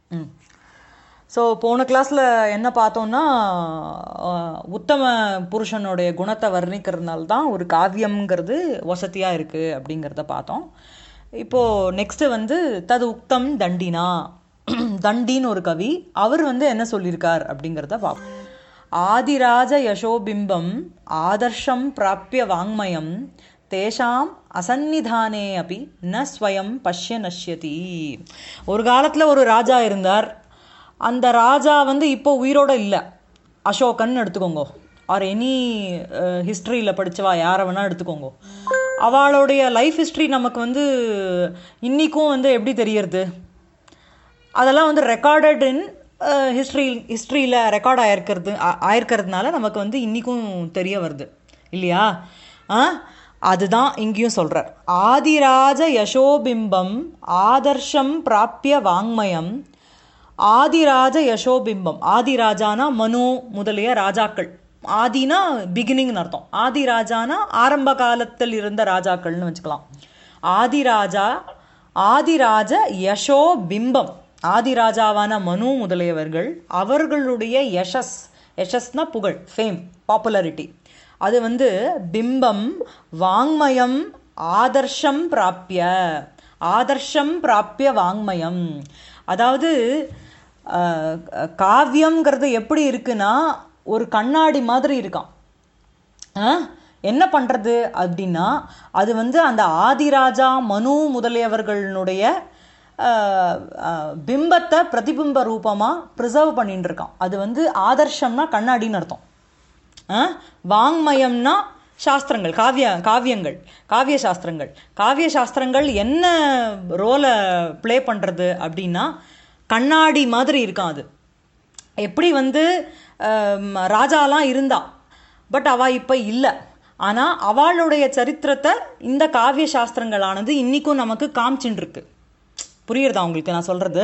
ம் ஸோ போன கிளாஸில் என்ன பார்த்தோம்னா அஹ், உத்தம புருஷனுடைய குணத்தை வர்ணிக்கிறதுனால தான் ஒரு காவியம்ங்கிறது வசதியாக இருக்குது அப்படிங்கிறத பார்த்தோம் இப்போது நெக்ஸ்ட்டு வந்து தது உக்தம் தண்டினா தண்டின்னு ஒரு கவி அவர் வந்து என்ன சொல்லியிருக்கார் அப்படிங்கிறத பார்ப்போம் ஆதிராஜ யசோபிம்பம் ஆதர்ஷம் பிராப்பிய வாங்மயம் தேஷாம் அசன்னிதானே அப்படி ந ஸ்வயம் பஷ்ய நஷ்யதி ஒரு காலத்தில் ஒரு ராஜா இருந்தார் அந்த ராஜா வந்து இப்போ உயிரோட இல்லை அசோகன் எடுத்துக்கோங்க ஆர் எனி ஹிஸ்ட்ரியில் படித்தவா யாரை வேணால் எடுத்துக்கோங்க அவளுடைய லைஃப் ஹிஸ்ட்ரி நமக்கு வந்து இன்றைக்கும் வந்து எப்படி தெரியறது அதெல்லாம் வந்து ரெக்கார்டட் இன் ஹிஸ்ட்ரி ஹிஸ்ட்ரியில் ரெக்கார்ட் ஆயிருக்கிறது ஆ- ஆயிருக்கிறதுனால நமக்கு வந்து இன்றைக்கும் தெரிய வருது இல்லையா ஆ அதுதான் இங்கேயும் சொல்கிறார் ஆதிராஜ யசோபிம்பம் ஆதர்ஷம் பிராப்பிய வாங்மயம் ஆதிராஜ யசோபிம்பம் ஆதிராஜானா மனு முதலிய ராஜாக்கள் ஆதினா பிகினிங்னு அர்த்தம் ஆதிராஜானா ஆரம்ப காலத்தில் இருந்த ராஜாக்கள்னு வச்சுக்கலாம் ஆதிராஜா ஆதிராஜ யசோ பிம்பம் ஆதிராஜாவான மனு முதலியவர்கள் அவர்களுடைய யசஸ் யசஸ்னா புகழ் ஃபேம் பாப்புலாரிட்டி அது வந்து பிம்பம் வாங்மயம் ஆதர்ஷம் பிராப்பிய ஆதர்ஷம் பிராப்பிய வாங்மயம் அதாவது அஹ், காவியம்ங்கிறது எப்படி இருக்குன்னா ஒரு கண்ணாடி மாதிரி இருக்கான் ஆ? என்ன பண்ணுறது அப்படின்னா அது வந்து அந்த ஆதிராஜா மனு முதலியவர்களுடைய ஆஹ், ஆஹ், பிம்பத்தை பிரதிபிம்ப ரூபமாக ப்ரிசர்வ் பண்ணிட்டு இருக்கான் அது வந்து ஆதர்ஷம்னா கண்ணாடின்னு அர்த்தம் ஆ? வாங்மயம்னா சாஸ்திரங்கள் காவிய காவியங்கள் காவிய சாஸ்திரங்கள் காவிய சாஸ்திரங்கள் என்ன ரோலை ப்ளே பண்ணுறது அப்படின்னா கண்ணாடி மாதிரி இருக்கான் அது எப்படி வந்து ஆம், ராஜாலாம் இருந்தா பட் அவ இப்போ இல்லை ஆனால் அவளுடைய சரித்திரத்தை இந்த காவிய சாஸ்திரங்களானது இன்னிக்கும் நமக்கு காமிச்சுட்டு இருக்கு புரியுறதா உங்களுக்கு நான் சொல்றது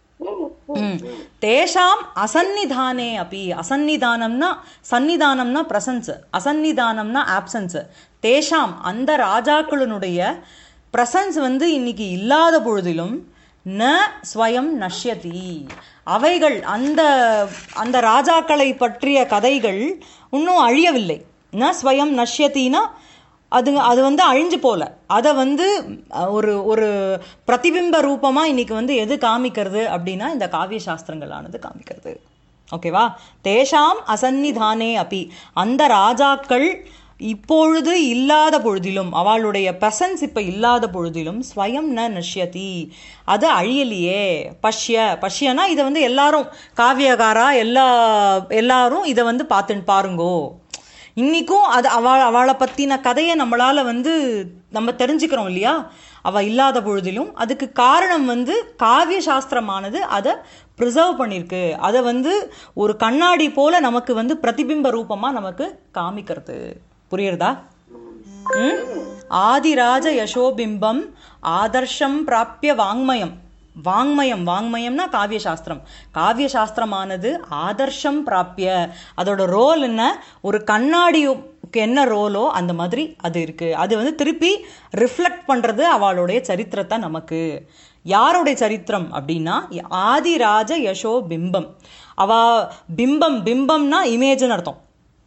ம். தேஷாம் அசன்னிதானே அப்படி அசன்னிதானம்னா சன்னிதானம்னா பிரசன்ஸ் அசன்னிதானம்னா ஆப்சன்ஸ் தேஷாம் அந்த ராஜாக்களினுடைய பிரசன்ஸ் வந்து இன்னைக்கு இல்லாத பொழுதிலும் ந ஸ்வயம் நஷ்யதி அவைகள் அந்த அந்த ராஜாக்களை பற்றிய கதைகள் இன்னும் அழியவில்லை ந ஸ்வயம் நஷ்யத்தினா அது அது வந்து அழிஞ்சு போல அதை வந்து அஹ், ஒரு ஒரு பிரதிபிம்ப ரூபமாக இன்னைக்கு வந்து எது காமிக்கிறது அப்படின்னா இந்த காவிய சாஸ்திரங்களானது காமிக்கிறது ஓகேவா தேஷாம் அசன்னிதானே அப்பி அந்த ராஜாக்கள் இப்பொழுது இல்லாத பொழுதிலும் அவளுடைய பிரசன்ஸ் இப்போ இல்லாத பொழுதிலும் ஸ்வயம் ந நஷ்யதி அது அழியலையே பஷ்ய பஷ்யனா இதை வந்து எல்லாரும் காவியகாரா எல்லா எல்லாரும் இதை வந்து பார்த்து பாருங்கோ இன்னிக்கும் அது அவள் அவளை பற்றின கதையை நம்மளால் வந்து நம்ம தெரிஞ்சுக்கிறோம் இல்லையா அவள் இல்லாத பொழுதிலும் அதுக்கு காரணம் வந்து காவிய சாஸ்திரமானது அதை ப்ரிசர்வ் பண்ணியிருக்கு அதை வந்து ஒரு கண்ணாடி போல நமக்கு வந்து பிரதிபிம்ப ரூபமாக நமக்கு காமிக்கிறது புரியுறதா ம்? ஆதிராஜ யசோபிம்பம் ஆதர்ஷம் பிராப்பிய வாங்மயம் வாங்மயம் வாங்மயம்னா காவிய சாஸ்திரம் காவிய சாஸ்திரமானது ஆதர்ஷம் பிராப்பிய அதோட ரோல் என்ன ஒரு கண்ணாடிக்கு என்ன ரோலோ அந்த மாதிரி அது இருக்கு அது வந்து திருப்பி ரிஃப்ளெக்ட் பண்றது அவளுடைய சரித்திரத்தை நமக்கு யாருடைய சரித்திரம் அப்படின்னா ஆதிராஜ யசோ பிம்பம் அவ பிம்பம் பிம்பம்னா இமேஜ்னு அர்த்தம்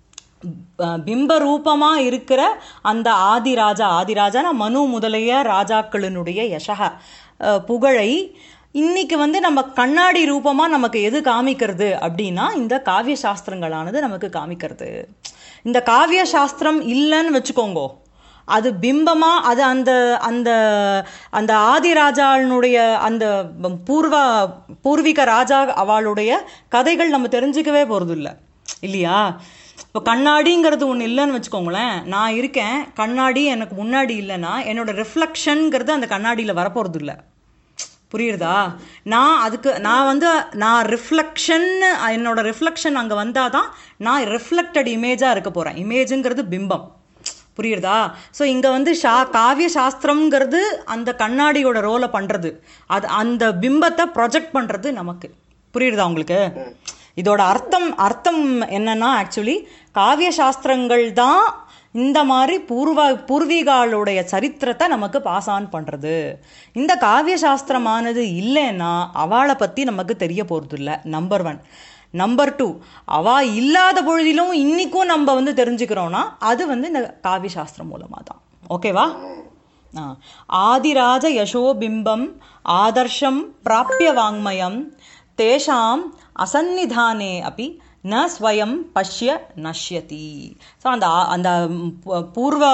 அஹ் பிம்ப ரூபமா இருக்கிற அந்த ஆதிராஜா ஆதிராஜானா மனு முதலிய ராஜாக்களினுடைய யசக அஹ் புகழை இன்னைக்கு வந்து நம்ம கண்ணாடி ரூபமா நமக்கு எது காமிக்கிறது அப்படின்னா இந்த காவிய சாஸ்திரங்களானது நமக்கு காமிக்கிறது இந்த காவிய சாஸ்திரம் இல்லைன்னு வச்சுக்கோங்கோ அது பிம்பமா அது அந்த அந்த அந்த ஆதிராஜாவினுடைய அந்த பூர்வ பூர்வீக ராஜா அவளுடைய கதைகள் நம்ம தெரிஞ்சுக்கவே போறது இல்ல இல்லையா இப்போ கண்ணாடிங்கிறது ஒன்று இல்லைன்னு வச்சுக்கோங்களேன் நான் இருக்கேன் கண்ணாடி எனக்கு முன்னாடி இல்லைன்னா என்னோட ரிஃப்ளெக்ஷனுங்கிறது அந்த கண்ணாடியில் வரப்போகிறது இல்லை புரியுறதா நான் அதுக்கு நான் வந்து நான் ரிஃப்ளெக்ஷன் என்னோட ரிஃப்ளெக்ஷன் அங்கே வந்தால் தான் நான் ரிஃப்ளெக்டட் இமேஜாக இருக்க போகிறேன் இமேஜுங்கிறது பிம்பம் புரியுறதா ஸோ இங்கே வந்து ஷா காவிய சாஸ்திரம்ங்கிறது அந்த கண்ணாடியோட ரோலை பண்ணுறது அது அந்த பிம்பத்தை ப்ரொஜெக்ட் பண்ணுறது நமக்கு புரியுறதா உங்களுக்கு இதோட அர்த்தம் அர்த்தம் என்னன்னா ஆக்சுவலி காவிய சாஸ்திரங்கள் தான் இந்த மாதிரி பூர்வ பூர்வீகாளுடைய சரித்திரத்தை நமக்கு பாஸ் ஆன் பண்றது இந்த காவிய சாஸ்திரமானது இல்லைன்னா அவளை பத்தி நமக்கு தெரிய போறது இல்ல நம்பர் ஒன் நம்பர் டூ அவா இல்லாத பொழுதிலும் இன்னைக்கும் நம்ம வந்து தெரிஞ்சுக்கிறோம்னா அது வந்து இந்த காவிய சாஸ்திரம் மூலமா தான் ஓகேவா ஆ. ஆதிராஜ யசோபிம்பம் ஆதர்ஷம் பிராப்பிய வாங்மயம் தேஷாம் அசன்னிதானே அப்படி ந ஸ்வயம் பஷ்ய நஷ்யதி ஸோ அந்த ஆ- அந்த ம், பூ- பூர்வ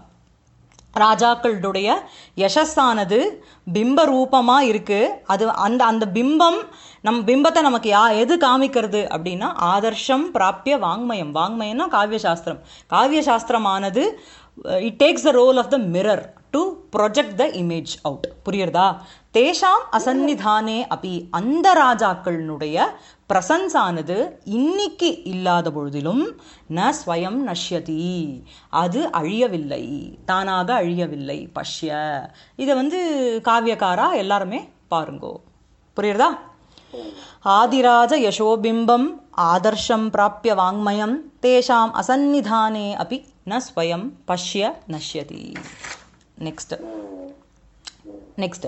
ராஜாக்களுடைய யசஸ்ஸானது பிம்ப ரூபமா இருக்கு அது அந்த அந்த பிம்பம் நம் பிம்பத்தை நமக்கு யா எது காமிக்கிறது அப்படின்னா ஆதர்ஷம் பிராப்பிய வாங்மயம் வாங்மயம்னா காவிய சாஸ்திரம் காவிய சாஸ்திரமானது it takes the role of the mirror to project the image out புரியுறதா தேஷாம் அசன்னிதானே அப்படி அந்த ராஜாக்களினுடைய பிரசன்ஸ் ஆனது இன்னைக்கு இல்லாத பொழுதிலும் ந ஸ்வயம் நஷ்யதி அது அழியவில்லை தானாக அழியவில்லை பஷ்ய இதை வந்து காவியக்காரா எல்லாருமே பாருங்கோ புரியுறதா ஆதிராஜ யசோபிம்பம் ஆதர்ஷம் பிராப்பிய வாங்மயம் தேஷாம் அசன்னிதானே அப்படி ந ஸ்வயம் பஷ்ய நஷ்யதி நெக்ஸ்ட் ನೆಕ್ಸ್ಟ್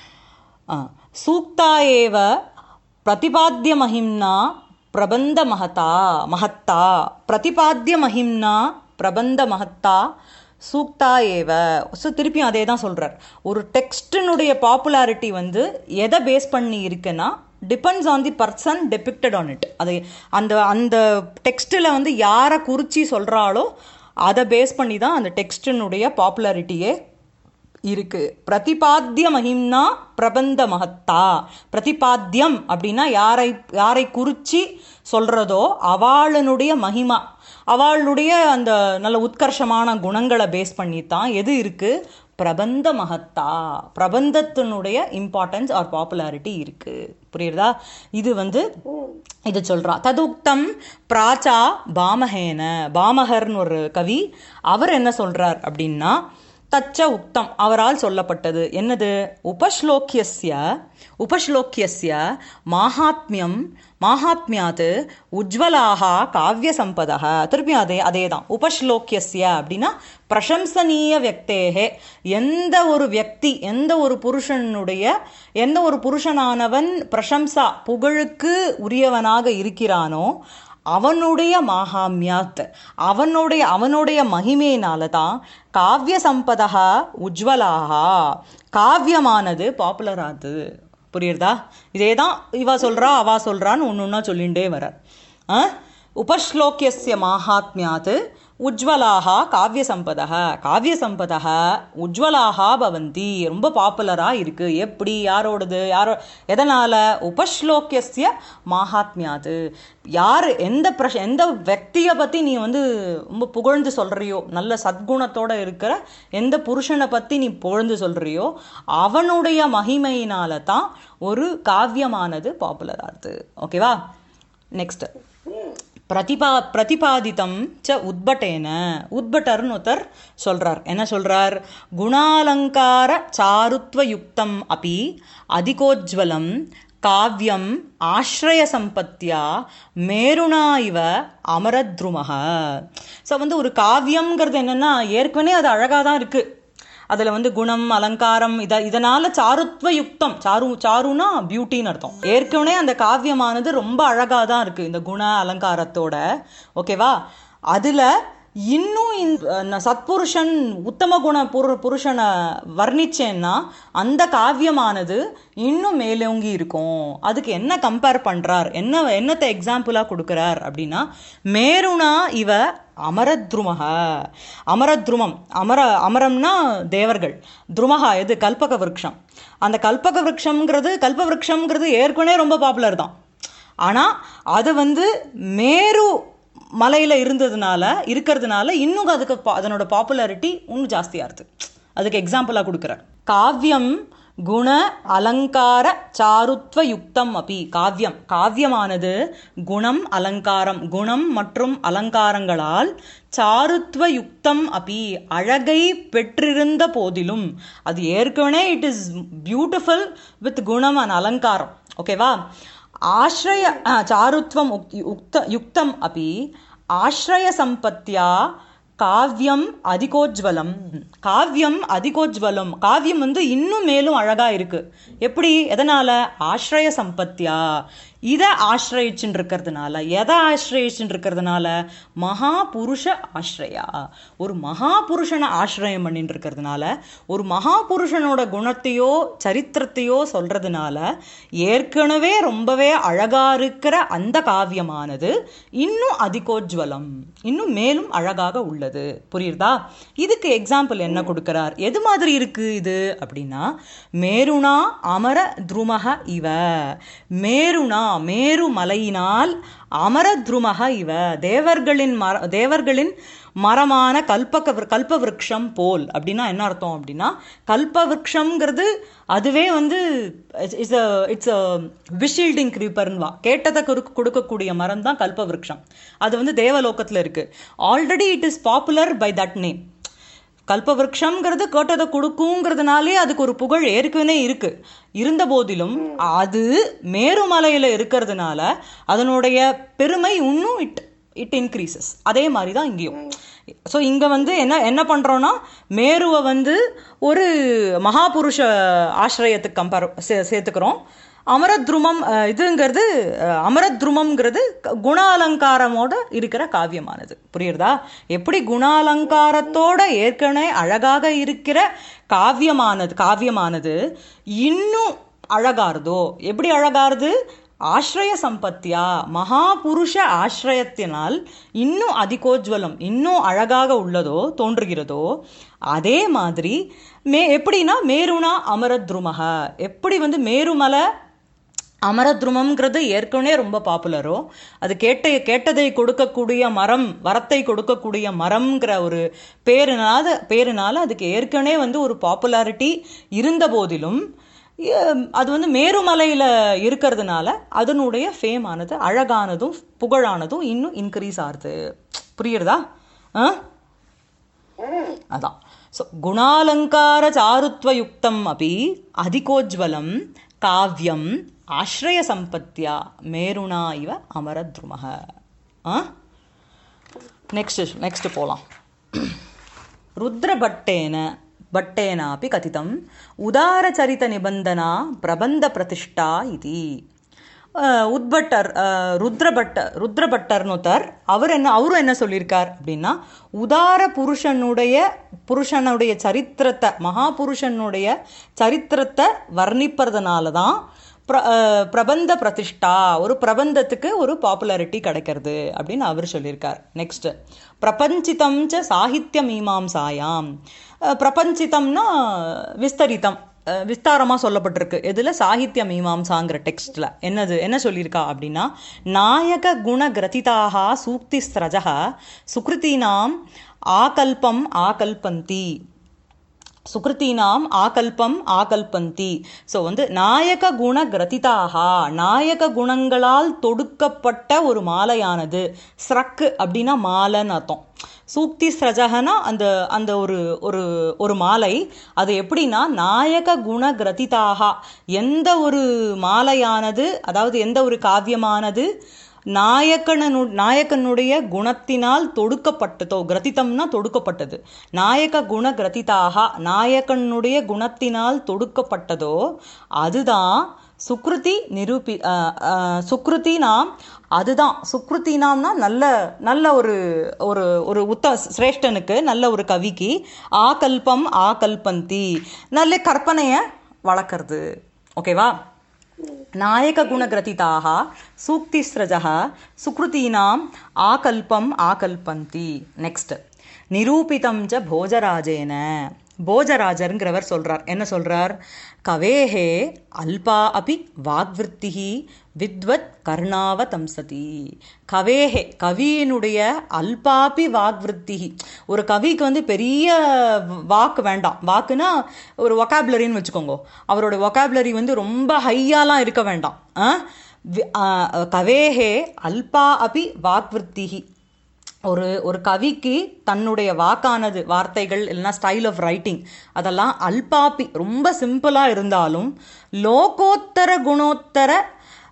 ಸೂಕ್ತ ಏವ ಪ್ರತಿಪಾದ್ಯ ಮಹಿಮ್ನಾ ಪ್ರಬಂಧ ಮಹತಾ ಮಹತ್ತಾ ಪ್ರತಿಪಾದ್ಯ ಮಹಿಮ್ನಾ பிரபந்த மகத்தா சூக்தா ஏவ ஸோ திருப்பியும் அதே தான் சொல்கிறார் ஒரு டெக்ஸ்டினுடைய பாப்புலாரிட்டி வந்து எதை பேஸ் பண்ணி இருக்குன்னா depends on the person depicted on it அது அந்த அந்த டெக்ஸ்ட்டில் வந்து யாரை குறிச்சி சொல்கிறாளோ அதை பேஸ் பண்ணி தான் அந்த டெக்ஸ்டினுடைய பாப்புலாரிட்டியே இருக்கு பிரதிபாத்திய மகிம்னா பிரபந்த மகத்தா பிரதிபாத்தியம் அப்படின்னா யாரை யாரை குறிச்சி சொல்றதோ அவளுடைய மகிமா அவளுடைய அந்த நல்ல உத்கர்ஷமான குணங்களை பேஸ் பண்ணி தான் எது இருக்கு பிரபந்த மகத்தா பிரபந்தத்தினுடைய இம்பார்ட்டன்ஸ் ஆர் பாப்புலாரிட்டி இருக்கு புரியுறதா இது வந்து இது சொல்றா ததுக்தம் பிராச்சா பாமகேன பாமகர்னு ஒரு கவி அவர் என்ன சொல்றார் அப்படின்னா தச்ச உக்தம் அவரால் சொல்லப்பட்டது என்னது உபஸ்லோக்கியஸ்ய உபஸ்லோக்கியஸ்ய மாஹாத்மியம் மாஹாத்மியாத் உஜ்வலாக காவிய சம்பதக திருப்பியும் அதே அதே தான் உபஸ்லோக்கியஸ்ய அப்படின்னா பிரசம்சனீய வியக்தேகே எந்த ஒரு வியக்தி எந்த ஒரு புருஷனுடைய எந்த ஒரு புருஷனானவன் பிரசம்சா புகழுக்கு உரியவனாக இருக்கிறானோ அவனுடைய மாகாமியாத் அவனுடைய அவனுடைய மகிமையினால தான் காவிய சம்பதா உஜ்வலாக காவியமானது பாப்புலர் ஆகுது புரியுறதா இதே தான் இவ சொல்றா அவா சொல்றான்னு ஒன்று ஒன்றா சொல்லிகிட்டே வர உபஸ்லோக்கியஸ்ய மாஹாத்மியாத் உஜ்வலாக காவிய சம்பதா காவிய சம்பதா உஜ்வலாக பவந்தி ரொம்ப பாப்புலராக இருக்கு எப்படி யாரோடது யாரோ எதனால உபஸ்லோக்கியஸ்ய மாஹாத்மியாது யார் எந்த பிரஷ எந்த వ్యక్తిயை பற்றி நீ வந்து ரொம்ப புகழ்ந்து சொல்றியோ நல்ல சத்குணத்தோட இருக்கிற எந்த புருஷனை பற்றி நீ புகழ்ந்து சொல்றியோ அவனுடைய மகிமையினால தான் ஒரு காவியமானது பாப்புலர் ஆகுது ஓகேவா நெக்ஸ்ட் பிரதிபா பிரதிபாதித்தம் ச உத்பட்டேன உத்பட்டர்னு ஒருத்தர் சொல்றார் என்ன சொல்றார் குணாலங்கார சாருத்வயுக்தம் அப்பி அதிகோஜ்வலம் காவியம் ஆஸ்ரய சம்பத்தியா மேருணா இவ அமரத்ருமக ஸோ வந்து ஒரு காவியம்ங்கிறது என்னன்னா ஏற்கனவே அது அழகாக தான் இருக்கு அதுல வந்து குணம் அலங்காரம் இத இதனால சாருத்வ யுக்தம் சாரு சாருனா பியூட்டின்னு அர்த்தம் ஏற்கனவே அந்த காவியமானது ரொம்ப அழகா தான் இருக்கு இந்த குண அலங்காரத்தோட ஓகேவா அதுல இன்னும் இந்த சத்புருஷன் உத்தம குண புரு புருஷனை வர்ணிச்சேன்னா அந்த காவியமானது இன்னும் மேலோங்கி இருக்கும் அதுக்கு என்ன கம்பேர் பண்றார் என்ன என்னத்தை எக்ஸாம்பிளா கொடுக்கிறார் அப்படின்னா மேருணா இவ அமரத்ருமக அமரத்ருமம் அமர அமரம்னா தேவர்கள் துருமகா எது கல்பக விருட்சம் அந்த கல்பக விருட்சம்ங்கிறது கல்ப விருட்சம்ங்கிறது ஏற்கனவே ரொம்ப பாப்புலர் தான் ஆனா அது வந்து மேரு மலையில இருந்ததுனால இருக்கிறதுனால இன்னும் அதுக்கு பா- அதனோட பாப்புலாரிட்டி இன்னும் ஜாஸ்தியா இருக்கு அதுக்கு எக்ஸாம்பிளா கொடுக்குறார் காவியம் குண அலங்கார சாருத்வ யுக்தம் அப்பி காவியம் காவியமானது குணம் அலங்காரம் குணம் மற்றும் அலங்காரங்களால் சாருத்வ யுக்தம் அப்பி அழகை பெற்றிருந்த போதிலும் அது ஏற்கனவே இட் இஸ் பியூட்டிஃபுல் வித் குணம் அண்ட் அலங்காரம் ஓகேவா ஆශ්‍රய चारुत्वम् उक्- उक्त युक्तम् अपि आश्रयसम्पत्त्या காவியம் அதிகோஜ்வலம் காவியம் அதிகோஜ்வலம் காவியம் வந்து இன்னும் மேலும் அழகா இருக்கு எப்படி எதனால ஆශ්‍රய சம்பத்தியா இதை ஆශ්‍රயிச்சுட்டு இருக்கிறதுனால எதை ஆශ්‍රயிச்சுட்டு இருக்கிறதுனால மகா புருஷ ஆශ්‍රயா ஒரு மகா புருஷனை ஆශ්‍රயம் பண்ணிட்டு இருக்கிறதுனால ஒரு மகா புருஷனோட குணத்தையோ சரித்திரத்தையோ சொல்றதுனால ஏற்கனவே ரொம்பவே அழகா இருக்கிற அந்த காவியமானது இன்னும் அதிகோஜ்வலம் இன்னும் மேலும் அழகாக உள்ளது புரியுதா இதுக்கு எக்ஸாம்பிள் என்ன கொடுக்கிறார் எது மாதிரி இருக்கு இது அப்படின்னா மேருணா அமர துருமக இவ மேருணா மேரு மலையினால் அமர துருமக இவ தேவர்களின் மர தேவர்களின் மரமான கல்பக கல்ப விருட்சம் போல் அப்படின்னா என்ன அர்த்தம் அப்படின்னா கல்ப விருட்சம்ங்கிறது அதுவே வந்து இட்ஸ் இட்ஸ் விஷீல்டிங் கிரீப்பர்ன்வா கேட்டதை கொடுக்க கொடுக்கக்கூடிய மரம் தான் கல்ப விருட்சம் அது வந்து தேவலோகத்தில் இருக்கு already it is popular by that name கல்பவருஷம்ங்கிறது கேட்டதை கொடுக்குங்கிறதுனாலே அதுக்கு ஒரு புகழ் ஏற்கனவே இருக்கு இருந்த போதிலும் அது மேருமலையில இருக்கிறதுனால அதனுடைய பெருமை இன்னும் இட் இட் இன்க்ரீசஸ் அதே மாதிரி தான் இங்கேயும் ஸோ இங்கே வந்து என்ன என்ன பண்ணுறோன்னா மேருவை வந்து ஒரு மகாபுருஷ ஆசிரியத்துக்கு கம்பேர் சே சேர்த்துக்கிறோம் அமரத்ருமம் அஹ், இதுங்கிறது அஹ், அமரத்ருமம்ங்கிறது க- குண அலங்காரமோட இருக்கிற காவியமானது புரியுறதா எப்படி குண அலங்காரத்தோட ஏற்கனவே அழகாக இருக்கிற காவியமானது காவியமானது இன்னும் அழகாருதோ எப்படி அழகாருது ஆශ්‍රய சம்பத்தியா மகாபுருஷ ஆශ්‍රயத்தினால் இன்னும் அதிகோஜ்வலம் இன்னும் அழகாக உள்ளதோ தோன்றுகிறதோ அதே மாதிரி மே எப்படின்னா மேருணா அமரத்ருமக எப்படி வந்து மேருமலை அமரத்ருமம்ங்கிறது ஏற்கனவே ரொம்ப பாப்புலரோ அது கேட்ட கேட்டதை கொடுக்கக்கூடிய மரம் வரத்தை கொடுக்கக்கூடிய மரம்ங்கிற ஒரு பேருனால பேருனால அதுக்கு ஏற்கனவே வந்து ஒரு பாப்புலாரிட்டி இருந்த போதிலும் எ- அது வந்து மேருமலையில் இருக்கிறதுனால அதனுடைய ஃபேம் ஆனது அழகானதும் புகழானதும் இன்னும் இன்க்ரீஸ் ஆகுது புரியுறதா ஆ அதான் ஸோ குணாலங்கார சாருத்வயுக்தம் அப்படி அதிகோஜ்வலம் காவியம் ஆශ්‍රய சம்பத்தியா மேருணா இவ அமரத்ருமக ஆ நெக்ஸ்ட் நெக்ஸ்ட் போகலாம் ருத்ரபட்டேன பட்டேனாपि கதிதம் உதாரச்சரிதநிபந்தனா பிரபந்தப்பிரதிஷ்டா இதி அஹ், உத்பட்டர் அஹ், ருத்ரபட்ட ருத்ரபட்டர்னுத்தர் அவர் என்ன அவரும் என்ன சொல்லியிருக்கார் அப்படின்னா உதார புருஷனுடைய புருஷனுடைய சரித்திரத்தை மகாபுருஷனுடைய சரித்திரத்தை வர்ணிப்பறதுனால தான் பிர அஹ், பிரபந்த பிரதிஷ்டா ஒரு பிரபந்தத்துக்கு ஒரு பாப்புலாரிட்டி கிடைக்கிறது அப்படின்னு அவர் சொல்லியிருக்கார் நெக்ஸ்ட் பிரபஞ்சிதம் ச சாகித்ய மீமாம்சாயாம் அஹ், பிரபஞ்சிதம்னா விஸ்தரித்தம் அஹ், விஸ்தாரமா சொல்லப்பட்டிருக்கு எதுல சாகித்ய மீமாம்சாங்கிற டெக்ஸ்ட்ல என்னது என்ன சொல்லியிருக்கா அப்படின்னா நாயக குண கிரதிதாக சூக்தி ஸ்ரஜக சுக்ருதீனாம் ஆகல்பம் ஆகல்பந்தி சுக்ருத்தீனாம் ஆகல்பம் ஆகல்பந்தி ஸோ வந்து நாயக குண கிரதிதாக நாயக குணங்களால் தொடுக்கப்பட்ட ஒரு மாலையானது ஸ்ரக்கு அப்படின்னா மாலைன்னு அர்த்தம் சூக்தி ஸ்ரஜகனா அந்த அந்த ஒரு ஒரு ஒரு மாலை அது எப்படின்னா நாயக குண கிரதிதாக எந்த ஒரு மாலையானது அதாவது எந்த ஒரு காவியமானது நாயக்கனனு நாயக்கனுடைய குணத்தினால் தொடுக்கப்பட்டதோ கிரதிதம்னா தொடுக்கப்பட்டது நாயக குண கிரதிதாக நாயக்கனுடைய குணத்தினால் தொடுக்கப்பட்டதோ அதுதான் சுக்ருதி நிரூபி அஹ், அஹ், சுக்ருதி நாம் அதுதான் சுக்ருதி நாம்னா நல்ல நல்ல ஒரு ஒரு ஒரு உத்த சிரேஷ்டனுக்கு நல்ல ஒரு கவிக்கு ஆகல்பம் ஆகல்பந்தி நல்ல கற்பனையை வளர்க்கறது ஓகேவா नायकगुणग्रथिताः सूक्तिस्रजः सुकृतीनाम् आकल्पम् आकल्पन्ति நெக்ஸ்ட் நிரூபிதம் ச போஜராஜேன போஜராஜருங்கிறவர் சொல்றார் என்ன சொல்றார் கவேஹே அல்பா அபி வாக்விருத்திஹி வித்வத் கர்ணாவதம்சதி கவேஹே கவியினுடைய அல்பாபி வாக்விருத்திஹி ஒரு கவிக்கு வந்து பெரிய வாக்கு வேண்டாம் வாக்குனா ஒரு ஒகாபுலரின்னு வச்சுக்கோங்க அவரோட ஒகாபுலரி வந்து ரொம்ப ஹையாலாம் இருக்க வேண்டாம் ஆ? வி- ஆ, கவேஹே அல்பா அபி வாக்விருத்திஹி ஒரு ஒரு கவிக்கு தன்னுடைய வாக்கானது வார்த்தைகள் இல்லைன்னா ஸ்டைல் ஆஃப் ரைட்டிங் அதெல்லாம் அல்பாப்பி ரொம்ப சிம்பிளாக இருந்தாலும் லோகோத்தர குணோத்தர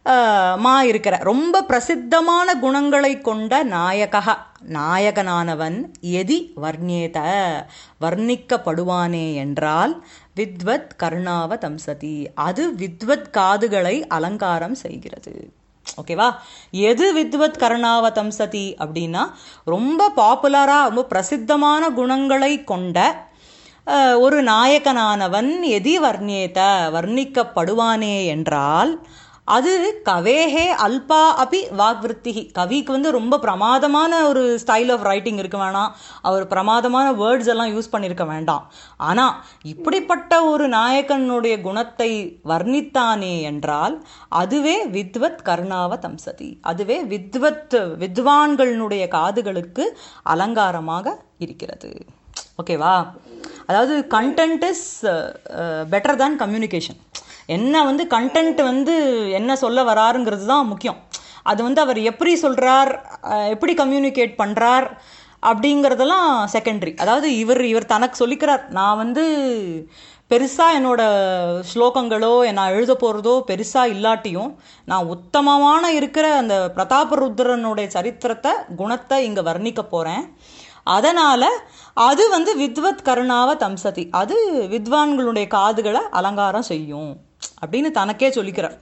அஹ், மா இருக்கிற ரொம்ப பிரசித்தமான குணங்களை கொண்ட நாயகா நாயகனானவன் எதி வர்ணியேத வர்ணிக்கப்படுவானே என்றால் வித்வத் கர்ணாவ தம்சதி அது வித்வத் காதுகளை அலங்காரம் செய்கிறது ஓகேவா எது வித்வத் கர்ணாவ தம்சதி அப்படின்னா ரொம்ப பாப்புலரா ரொம்ப பிரசித்தமான குணங்களை கொண்ட அஹ், ஒரு நாயகனானவன் எதி வர்ணியேத வர்ணிக்கப்படுவானே என்றால் அது கவேஹே அல்பா அபி வாக்விருத்திகி கவிக்கு வந்து ரொம்ப பிரமாதமான ஒரு ஸ்டைல் ஆஃப் ரைட்டிங் இருக்க வேணாம் அவர் பிரமாதமான வேர்ட்ஸ் எல்லாம் யூஸ் பண்ணியிருக்க வேண்டாம் ஆனா இப்படிப்பட்ட ஒரு நாயகனுடைய குணத்தை வர்ணித்தானே என்றால் அதுவே வித்வத் கர்ணாவ தம்சதி அதுவே வித்வத் வித்வான்களுடைய காதுகளுக்கு அலங்காரமாக இருக்கிறது ஓகேவா அதாவது content is better than communication என்ன வந்து கண்டென்ட் வந்து என்ன சொல்ல வராருங்கிறது தான் முக்கியம் அது வந்து அவர் எப்படி சொல்றார் அஹ், எப்படி கம்யூனிகேட் பண்றார் அப்படிங்கிறதெல்லாம் செகண்டரி அதாவது இவர் இவர் தனக்கு சொல்லிக்கிறார் நான் வந்து பெருசா என்னோட ஸ்லோகங்களோ நான் எழுத போறதோ பெருசா இல்லாட்டியும் நான் உத்தமமான இருக்கிற அந்த பிரதாபருத்ரனுடைய சரித்திரத்தை குணத்தை இங்க வர்ணிக்க போறேன் அதனால அது வந்து வித்வத் கருணாவ தம்சதி அது வித்வான்களுடைய காதுகளை அலங்காரம் செய்யும் அப்படின்னு தனக்கே சொல்லிக்கிறார்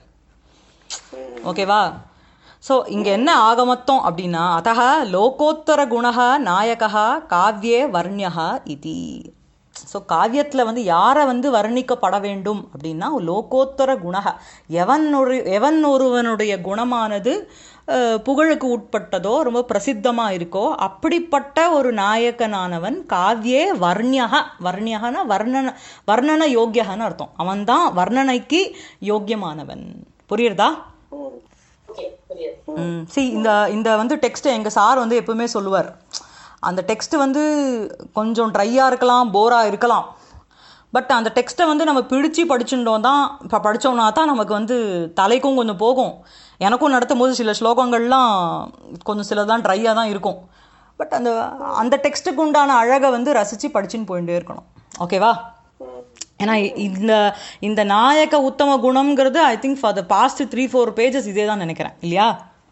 ஓகேவா ஸோ இங்க என்ன ஆக மொத்தம் அப்படின்னா அத்தக லோகோத்தர குணக நாயகா காவ்யே வர்ணியக இதி ஸோ காவியத்தில் வந்து யாரை வந்து வர்ணிக்கப்பட வேண்டும் அப்படின்னா லோகோத்தர குணக எவன் ஒரு எவன் ஒருவனுடைய குணமானது அஹ், புகழுக்கு உட்பட்டதோ ரொம்ப பிரசித்தமா இருக்கோ அப்படிப்பட்ட ஒரு நாயகனானவன் காவ்யே வர்ணியக வர்ணியகன வர்ணன வர்ணன யோக்கியகன்னு அர்த்தம் அவன்தான் வர்ணனைக்கு யோக்கியமானவன் புரியுறதா ஓகே புரியுது ம் see இந்த இந்த வந்து டெக்ஸ்ட் எங்க சார் வந்து எப்பவுமே சொல்லுவார் அந்த டெக்ஸ்ட் வந்து கொஞ்சம் ட்ரையாக இருக்கலாம் போராக இருக்கலாம் பட் அந்த டெக்ஸ்ட்டை வந்து நம்ம பிடிச்சு படிச்சுட்டோம் தான் இப்போ படித்தோம்னா தான் நமக்கு வந்து தலைக்கும் கொஞ்சம் போகும் எனக்கும் நடத்தும் போது சில ஸ்லோகங்கள்லாம் கொஞ்சம் சிலதான் ட்ரையாக தான் இருக்கும் பட் அந்த அந்த டெக்ஸ்ட்டுக்கு உண்டான அழகை வந்து ரசித்து படிச்சுன்னு போயிட்டே இருக்கணும் ஓகேவா ஏன்னா இந்த இந்த நாயக உத்தம குணம்ங்கிறது I think for the past three four pages இதே தான் நினைக்கிறேன் இல்லையா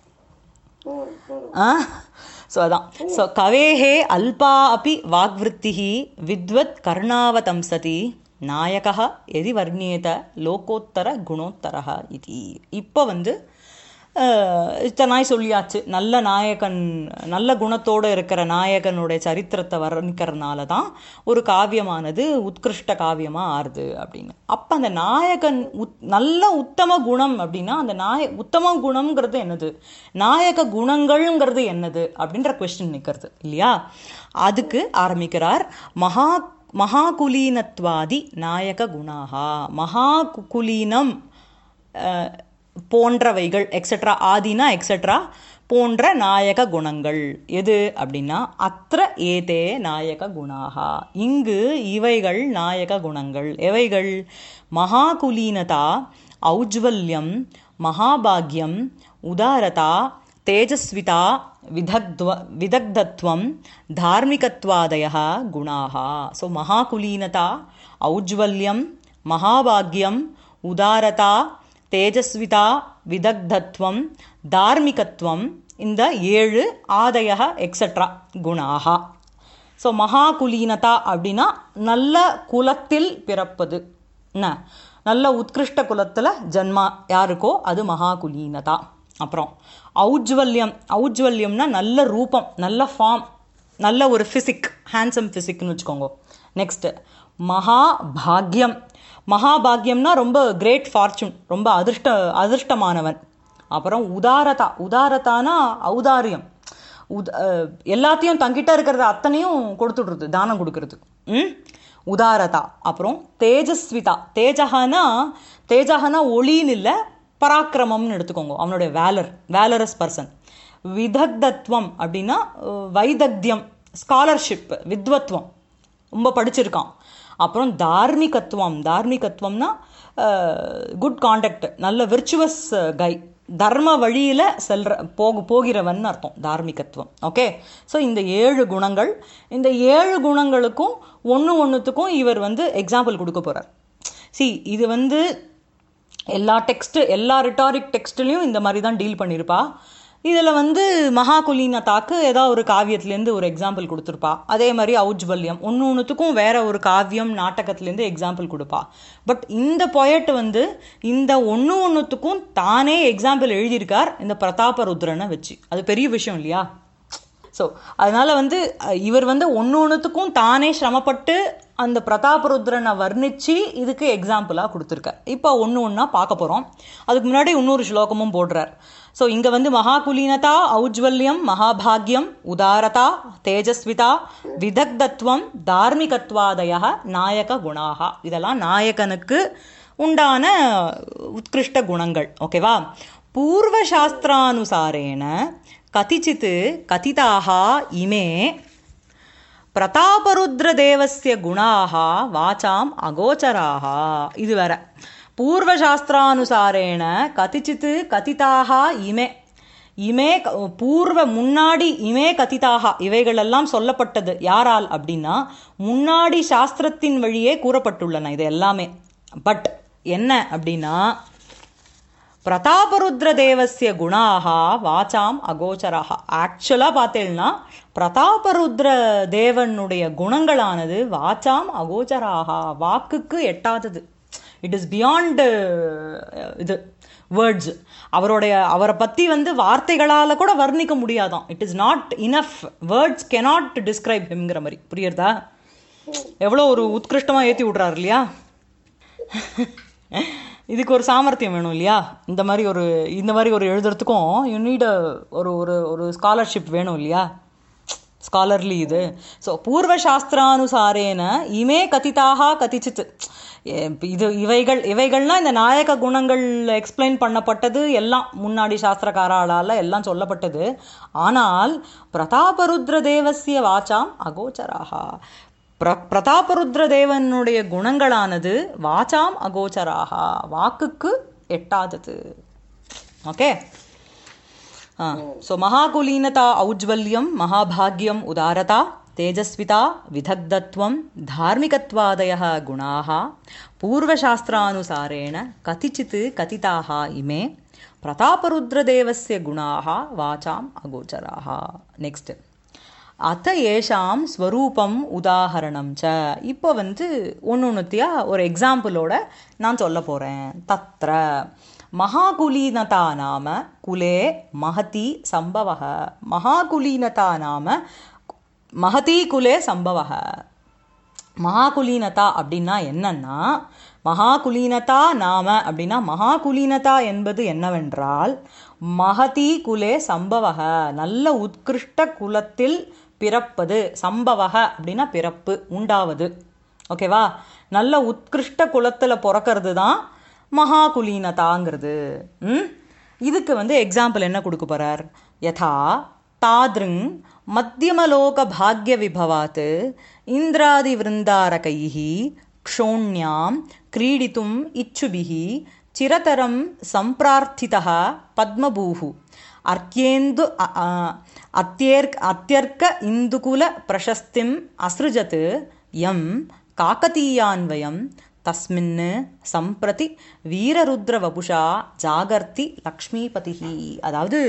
ஆ ஸோ அதான் ஸோ கவேஹே அல்பா அப்பி வாக்விருத்திஹி வித்வத் கர்ணாவதம்சதி நாயகः எதி வர்ணியேத லோகோத்தர குணோத்தரः இது இப்போ வந்து அஹ், இத்தனாய் சொல்லியாச்சு நல்ல நாயகன் நல்ல குணத்தோடு இருக்கிற நாயகனுடைய சரித்திரத்தை வர்ணிக்கிறதுனால தான் ஒரு காவியமானது உத்கிருஷ்ட காவியமாக ஆறுது அப்படின்னு அப்போ அந்த நாயகன் உத் நல்ல உத்தம குணம் அப்படின்னா அந்த நாய உத்தம குணம்ங்கிறது என்னது நாயக குணங்கள்ங்கிறது என்னது அப்படின்ற கொஸ்டின் நிற்கிறது இல்லையா அதுக்கு ஆரம்பிக்கிறார் மகா மகாகுலீனத்வாதி நாயக குணாகா மகாகுலீனம் அஹ், போன்றவைகள் எக்ஸெட்ரா ஆதினா எக்ஸெட்ரா போன்ற நாயக குணங்கள் எது அப்படின்னா அத்திர ஏதே நாயக குணாகா இங்கு இவைகள் நாயக குணங்கள் எவைகள் மகாகுலீனதா ஔஜ்வல்யம் மகாபாக்யம் உதாரதா தேஜஸ்விதா விதக்த்வ விதக்தத்வம் தார்மிகத்வாதய குணாக ஸோ மகாகுலீனதா ஔஜ்வல்யம் மகாபாக்யம் உதாரதா தேஜஸ்விதா விதக்தத்வம் தார்மிகத்வம் இந்த ஏழு ஆதய எக்ஸெட்ரா குணாக ஸோ மகாகுலீனதா அப்படின்னா நல்ல குலத்தில் பிறப்பது என்ன நல்ல உத்கிருஷ்ட குலத்தில் ஜன்மா யாருக்கோ அது மகாகுலீனதா அப்புறம் ஔஜ்வல்யம் ஔஜ்வல்யம்னா நல்ல ரூபம் நல்ல ஃபார்ம் நல்ல ஒரு ஃபிசிக் ஹேண்ட்ஸம் ஃபிசிக்னு வச்சுக்கோங்க நெக்ஸ்ட் மகாபாக்யம் மகாபாக்யம்னா ரொம்ப கிரேட் ஃபார்ச்சூன் ரொம்ப அதிர்ஷ்ட அதிர்ஷ்டமானவன் அப்புறம் உதாரதா உதாரதானா ஔதாரியம் உத அஹ், எல்லாத்தையும் தங்கிட்ட இருக்கிறத அத்தனையும் கொடுத்துடுறது தானம் கொடுக்கறது ம் உதாரதா அப்புறம் தேஜஸ்விதா தேஜகனா தேஜகனா ஒளின்னு இல்லை பராக்கிரமம்னு எடுத்துக்கோங்க அவனுடைய வேலர் வேலரஸ் பர்சன் விதக்தத்வம் அப்படின்னா அஹ், வைதக்தியம் ஸ்காலர்ஷிப் வித்வத்வம் ரொம்ப படிச்சிருக்கான் அப்புறம் தார்மிகத்துவம் தார்மிகத்துவம்னா குட் காண்டக்ட் நல்ல விர்ச்சுவஸ் கை தர்ம வழியில செல்ற போக போகிறவன் அர்த்தம் தார்மிகத்துவம் ஓகே ஸோ இந்த ஏழு குணங்கள் இந்த ஏழு குணங்களுக்கும் ஒன்று ஒன்றுத்துக்கும் இவர் வந்து எக்ஸாம்பிள் கொடுக்க போறார் சி இது வந்து எல்லா டெக்ஸ்ட் எல்லா ரிட்டாரிக் டெக்ஸ்ட்லையும் இந்த மாதிரி தான் டீல் பண்ணியிருப்பா இதில் வந்து மகாகுலீனதாக்கு ஏதாவது ஒரு காவியத்துலேருந்து ஒரு எக்ஸாம்பிள் கொடுத்துருப்பா அதே மாதிரி ஔஜ்வல்யம் ஒன்று ஒன்றுத்துக்கும் வேற ஒரு காவியம் நாடகத்துலேருந்து எக்ஸாம்பிள் கொடுப்பா பட் இந்த பொயட் வந்து இந்த ஒன்று ஒன்றுத்துக்கும் தானே எக்ஸாம்பிள் எழுதியிருக்கார் இந்த பிரதாபருத்ரனை வச்சு அது பெரிய விஷயம் இல்லையா ஸோ அதனால வந்து அஹ், இவர் வந்து ஒன்று ஒன்றுத்துக்கும் தானே சிரமப்பட்டு அந்த பிரதாபருத்ரனை வர்ணிச்சு இதுக்கு எக்ஸாம்பிளாக கொடுத்துருக்கார் இப்போ ஒன்று ஒன்றா பார்க்க போகிறோம் அதுக்கு முன்னாடி இன்னொரு ஸ்லோகமும் போடுறார் ஸோ இங்கே வந்து மகாகுலீனதா ஔஜ்வல்யம் மகாபாகியம் உதாரதா தேஜஸ்விதா விதக்தத்துவம் தார்மிகத்வாதய நாயக குணாக இதெல்லாம் நாயகனுக்கு உண்டான உத்கிருஷ்ட குணங்கள் ஓகேவா பூர்வசாஸ்திரானுசாரேன கதிச்சித் கதிதாக இமே பிரதாபருத்ரதேவஸ்ய குணாக வாசாம் அகோச்சராக இது வேற பூர்வசாஸ்திரானுசாரேன கதிச்சித் கதிதாக இமே இமே க- பூர்வ முன்னாடி இமே கதிதாக இவைகளெல்லாம் சொல்லப்பட்டது யாரால் அப்படின்னா முன்னாடி சாஸ்திரத்தின் வழியே கூறப்பட்டுள்ளன இது எல்லாமே பட் என்ன அப்படின்னா பிரதாபருத்ர தேவசிய குணாக வாசாம் அகோச்சராக ஆக்சுவலாக பார்த்தேன்னா பிரதாபருத்ர தேவனுடைய குணங்களானது வாசாம் அகோச்சராக வாக்குக்கு எட்டாதது இட் இஸ் பியாண்ட் இது வேர்ட்ஸ் அவருடைய அவரை பற்றி வந்து வார்த்தைகளால் கூட வர்ணிக்க முடியாதாம் it is not enough words cannot describe ஹிம்ங்கிற மாதிரி புரியுறதா எவ்வளோ ஒரு உத்கிருஷ்டமாக ஏற்றி விட்றாரு இல்லையா இதுக்கு ஒரு சாமர்த்தியம் வேணும் இல்லையா இந்த மாதிரி ஒரு இந்த மாதிரி ஒரு எழுதுறதுக்கும் யூ நீட் ஒரு ஒரு ஒரு ஸ்காலர்ஷிப் வேணும் இல்லையா ஸ்காலர்லி இது ஸோ பூர்வ சாஸ்திரானுசாரேன இமே கதிதாக கதிச்சித் எ- இது இவைகள் இவைகள்னா இந்த நாயக குணங்கள் எக்ஸ்பிளைன் பண்ணப்பட்டது எல்லாம் முன்னாடி சாஸ்திரக்காராளால எல்லாம் சொல்லப்பட்டது ஆனால் பிரதாபருத்ர தேவசிய வாச்சாம் அகோச்சராக பிர பிரதாபருத்ர தேவனுடைய குணங்களானது வாச்சாம் அகோச்சராக வாக்குக்கு எட்டாதது ஓகே ஸோ மகாகுலீனதா ஔஜ்வல்யம் மகாபாகியம் உதாரதா தேஜஸ்விதா விதக்தத்வம் தார்மிகத்வாதய குணாக பூர்வசாஸ்திரானுசாரேண கதிச்சித் கதிதாக இமே பிரதாபருத்ரதேவஸ்ய குணாக வாசாம் அகோச்சராக நெக்ஸ்ட் அத்த ஏஷாம் ஸ்வரூபம் உதாகரணம் ச இப்போ வந்து ஒன்று ஒன்றுத்தியா ஒரு எக்ஸாம்பிளோட நான் சொல்ல போகிறேன் தத்ர மகாகுலீனதா நாம குலே மகதி சம்பவ மகாகுலீனதா நாம மகதி குலே சம்பவ மகாகுலீனதா அப்படின்னா என்னன்னா மகாகுலீனதா நாம அப்படின்னா மகாகுலீனதா என்பது என்னவென்றால் மகதி குலே சம்பவக நல்ல உத்கிருஷ்ட குலத்தில் பிறப்பது சம்பவக அப்படின்னா பிறப்பு உண்டாவது ஓகேவா நல்ல உத்கிருஷ்ட குலத்தில் பிறக்கிறது தான் மகாகுலீனதாங்கிறது ம் இதுக்கு வந்து எக்ஸாம்பிள் என்ன கொடுக்க போறார் யதா தாத்ருங் மத்தியமலோக பாக்ய விபவாத் இந்திராதி விருந்தாரகைः க்ஷோண்யாம் क्रीडितुम् इच्छुभिः चिरतरं सम्प्रार्थितः पद्मभूः अर्क्येन्दु अ- अ- अत्यर्क अत्यर्क इन्दुकुलप्रशस्तिम् असृजत् यं काकतीयान्वयं तस्मिन् सम्प्रति வீரருத்ரவபுஷா ஜாகர்த்தி லக்ஷ்மிபதிஹி அதாவது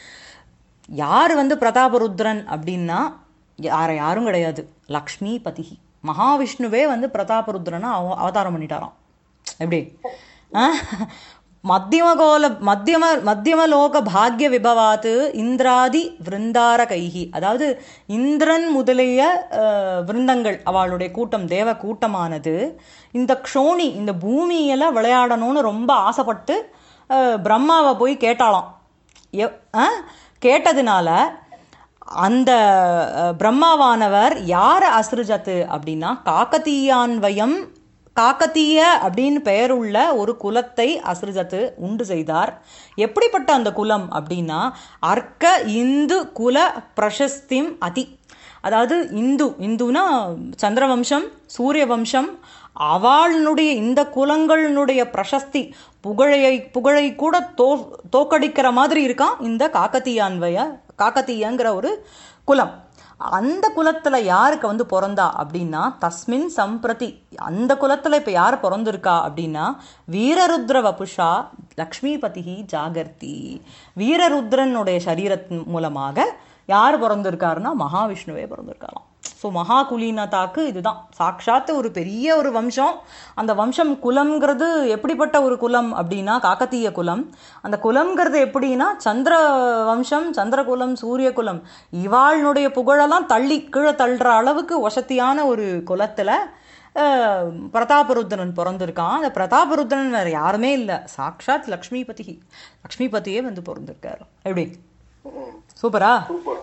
யார் வந்து பிரதாபருத்ரன் அப்படின்னா யார யாரும் கிடையாது லக்ஷ்மிபதிஹி மகாவிஷ்ணுவே வந்து பிரதாபருத்ரனை அவ அவதாரம் பண்ணிட்டாராம் எப்படி ஆ? மத்தியமகோல மத்தியம மத்தியமலோக பாக்ய விபவாத்து இந்திராதி விருந்தார கைகி அதாவது இந்திரன் முதலிய அஹ், விருந்தங்கள் அவளுடைய கூட்டம் தேவ கூட்டமானது இந்த க்ஷோணி இந்த பூமியில விளையாடணும்னு ரொம்ப ஆசைப்பட்டு அஹ், பிரம்மாவை போய் கேட்டாளாம் எவ்- ஆ? கேட்டதுனால அந்த அஹ், பிரம்மாவானவர் யார் அசிருஜத்து அப்படின்னா காக்கத்தீயான்வயம் காக்கத்தீய அப்படின்னு பெயருள்ள ஒரு குலத்தை அசிருஜத்து உண்டு செய்தார் எப்படிப்பட்ட அந்த குலம் அப்படின்னா அர்க்க இந்து குல பிரசஸ்திம் அதி அதாவது இந்து இந்துனா சந்திரவம்சம் சூரிய வம்சம் அவளுடைய இந்த குலங்களினுடைய பிரசஸ்தி புகழையை புகழை கூட தோ தோக்கடிக்கிற மாதிரி இருக்கான் இந்த காக்கத்தீயான்வய காக்கத்தீயங்கிற ஒரு குலம் அந்த குலத்துல யாருக்கு வந்து பிறந்தா அப்படின்னா தஸ்மின் சம்பிரதி அந்த குலத்துல இப்ப யார் பிறந்திருக்கா அப்படின்னா வீரருத்ர வபுஷா லக்ஷ்மிபதி ஜாகர்த்தி வீரருத்ரனுடைய சரீரத்தின் மூலமாக யார் பிறந்திருக்காருன்னா மகாவிஷ்ணுவே பிறந்திருக்காராம் ஸோ மகா குலீனதாக்கு இதுதான் சாட்சாத்து ஒரு பெரிய ஒரு வம்சம் அந்த வம்சம் குலம்ங்கிறது எப்படிப்பட்ட ஒரு குலம் அப்படின்னா காக்கத்தீய குலம் அந்த குலம்ங்கிறது எப்படின்னா சந்திர வம்சம் சந்திர குலம் சூரிய குலம் இவாளுடைய புகழெல்லாம் தள்ளி கீழே தள்ளுற அளவுக்கு வசதியான ஒரு குலத்துல அஹ், பிரதாபருத்ரன் பிறந்திருக்கான் அந்த பிரதாபருத்ரன் வேற யாருமே இல்லை சாக்ஷாத் லக்ஷ்மிபதி லக்ஷ்மிபதியே வந்து பிறந்திருக்காரு எப்படி சூப்பரா சூப்பர்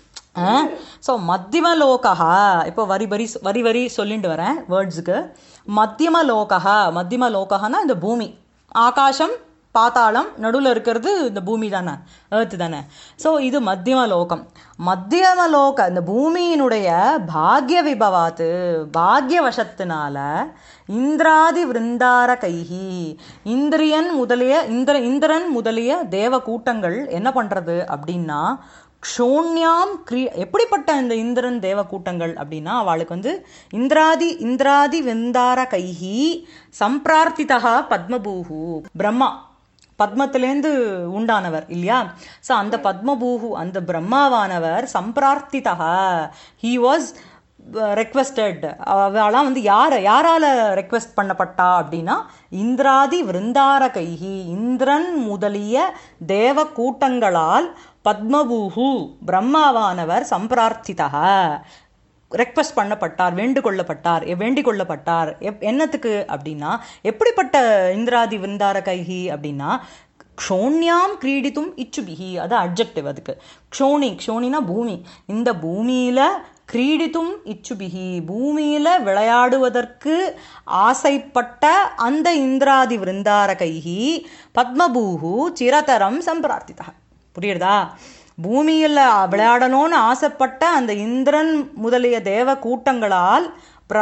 ஸோ மத்தியம லோகா இப்போ வரி வரி வரி வரி சொல்லிட்டு வரேன் வேர்ட்ஸுக்கு மத்தியம லோகா மத்தியம லோகனா இந்த பூமி ஆகாசம் பாதாளம் நடுவில் இருக்கிறது இந்த பூமி தானே ஏர்த் தானே ஸோ இது மத்தியம லோகம் மத்தியம லோக இந்த பூமியினுடைய பாக்ய விபவாத்து பாக்ய வசத்தினால இந்திராதி விருந்தார கைகி இந்திரியன் முதலிய இந்திர இந்திரன் முதலிய தேவ கூட்டங்கள் என்ன பண்றது அப்படின்னா க்ஷோண்யாம் கிரி எப்படிப்பட்ட இந்த இந்திரன் தேவ கூட்டங்கள் அப்படின்னா அவளுக்கு வந்து இந்திராதி இந்திராதி வெந்தார கைகி சம்பிரார்த்திதா பத்மபூஹு பிரம்மா பத்மத்திலேந்து உண்டானவர் இல்லையா ஸோ அந்த பத்மபூஹு அந்த பிரம்மாவானவர் சம்பிரார்த்திதா ஹி வாஸ் ரெக்வெஸ்டட் அவளாம் வந்து யார யாரால ரெக்வெஸ்ட் பண்ணப்பட்டா அப்படின்னா இந்திராதி விருந்தார கைகி இந்திரன் முதலிய தேவ கூட்டங்களால் பத்மபூஹு பிரம்மாவானவர் சம்பிரார்த்திதா ரெக்வெஸ்ட் பண்ணப்பட்டார் வேண்டுகொள்ளப்பட்டார் எ- வேண்டிக் கொள்ளப்பட்டார் எப்- என்னத்துக்கு அப்படின்னா எப்படிப்பட்ட இந்திராதி விருந்தார கைகி அப்படின்னா க்ஷோண்யாம் கிரீடித்தும் இச்சுபிகி அது அட்ஜெக்டிவ் அதுக்கு க்ஷோணி க்ஷோணினா பூமி இந்த பூமியில கிரீடித்தும் இச்சுபிகி பூமியில விளையாடுவதற்கு ஆசைப்பட்ட அந்த இந்திராதி விருந்தார கைகி பத்மபூஹு சிரதரம் சம்பிரார்த்திதா புரியுறதா பூமியில் விளையாடணும்னு ஆசைப்பட்ட அந்த இந்திரன் முதலிய தேவ கூட்டங்களால் பிர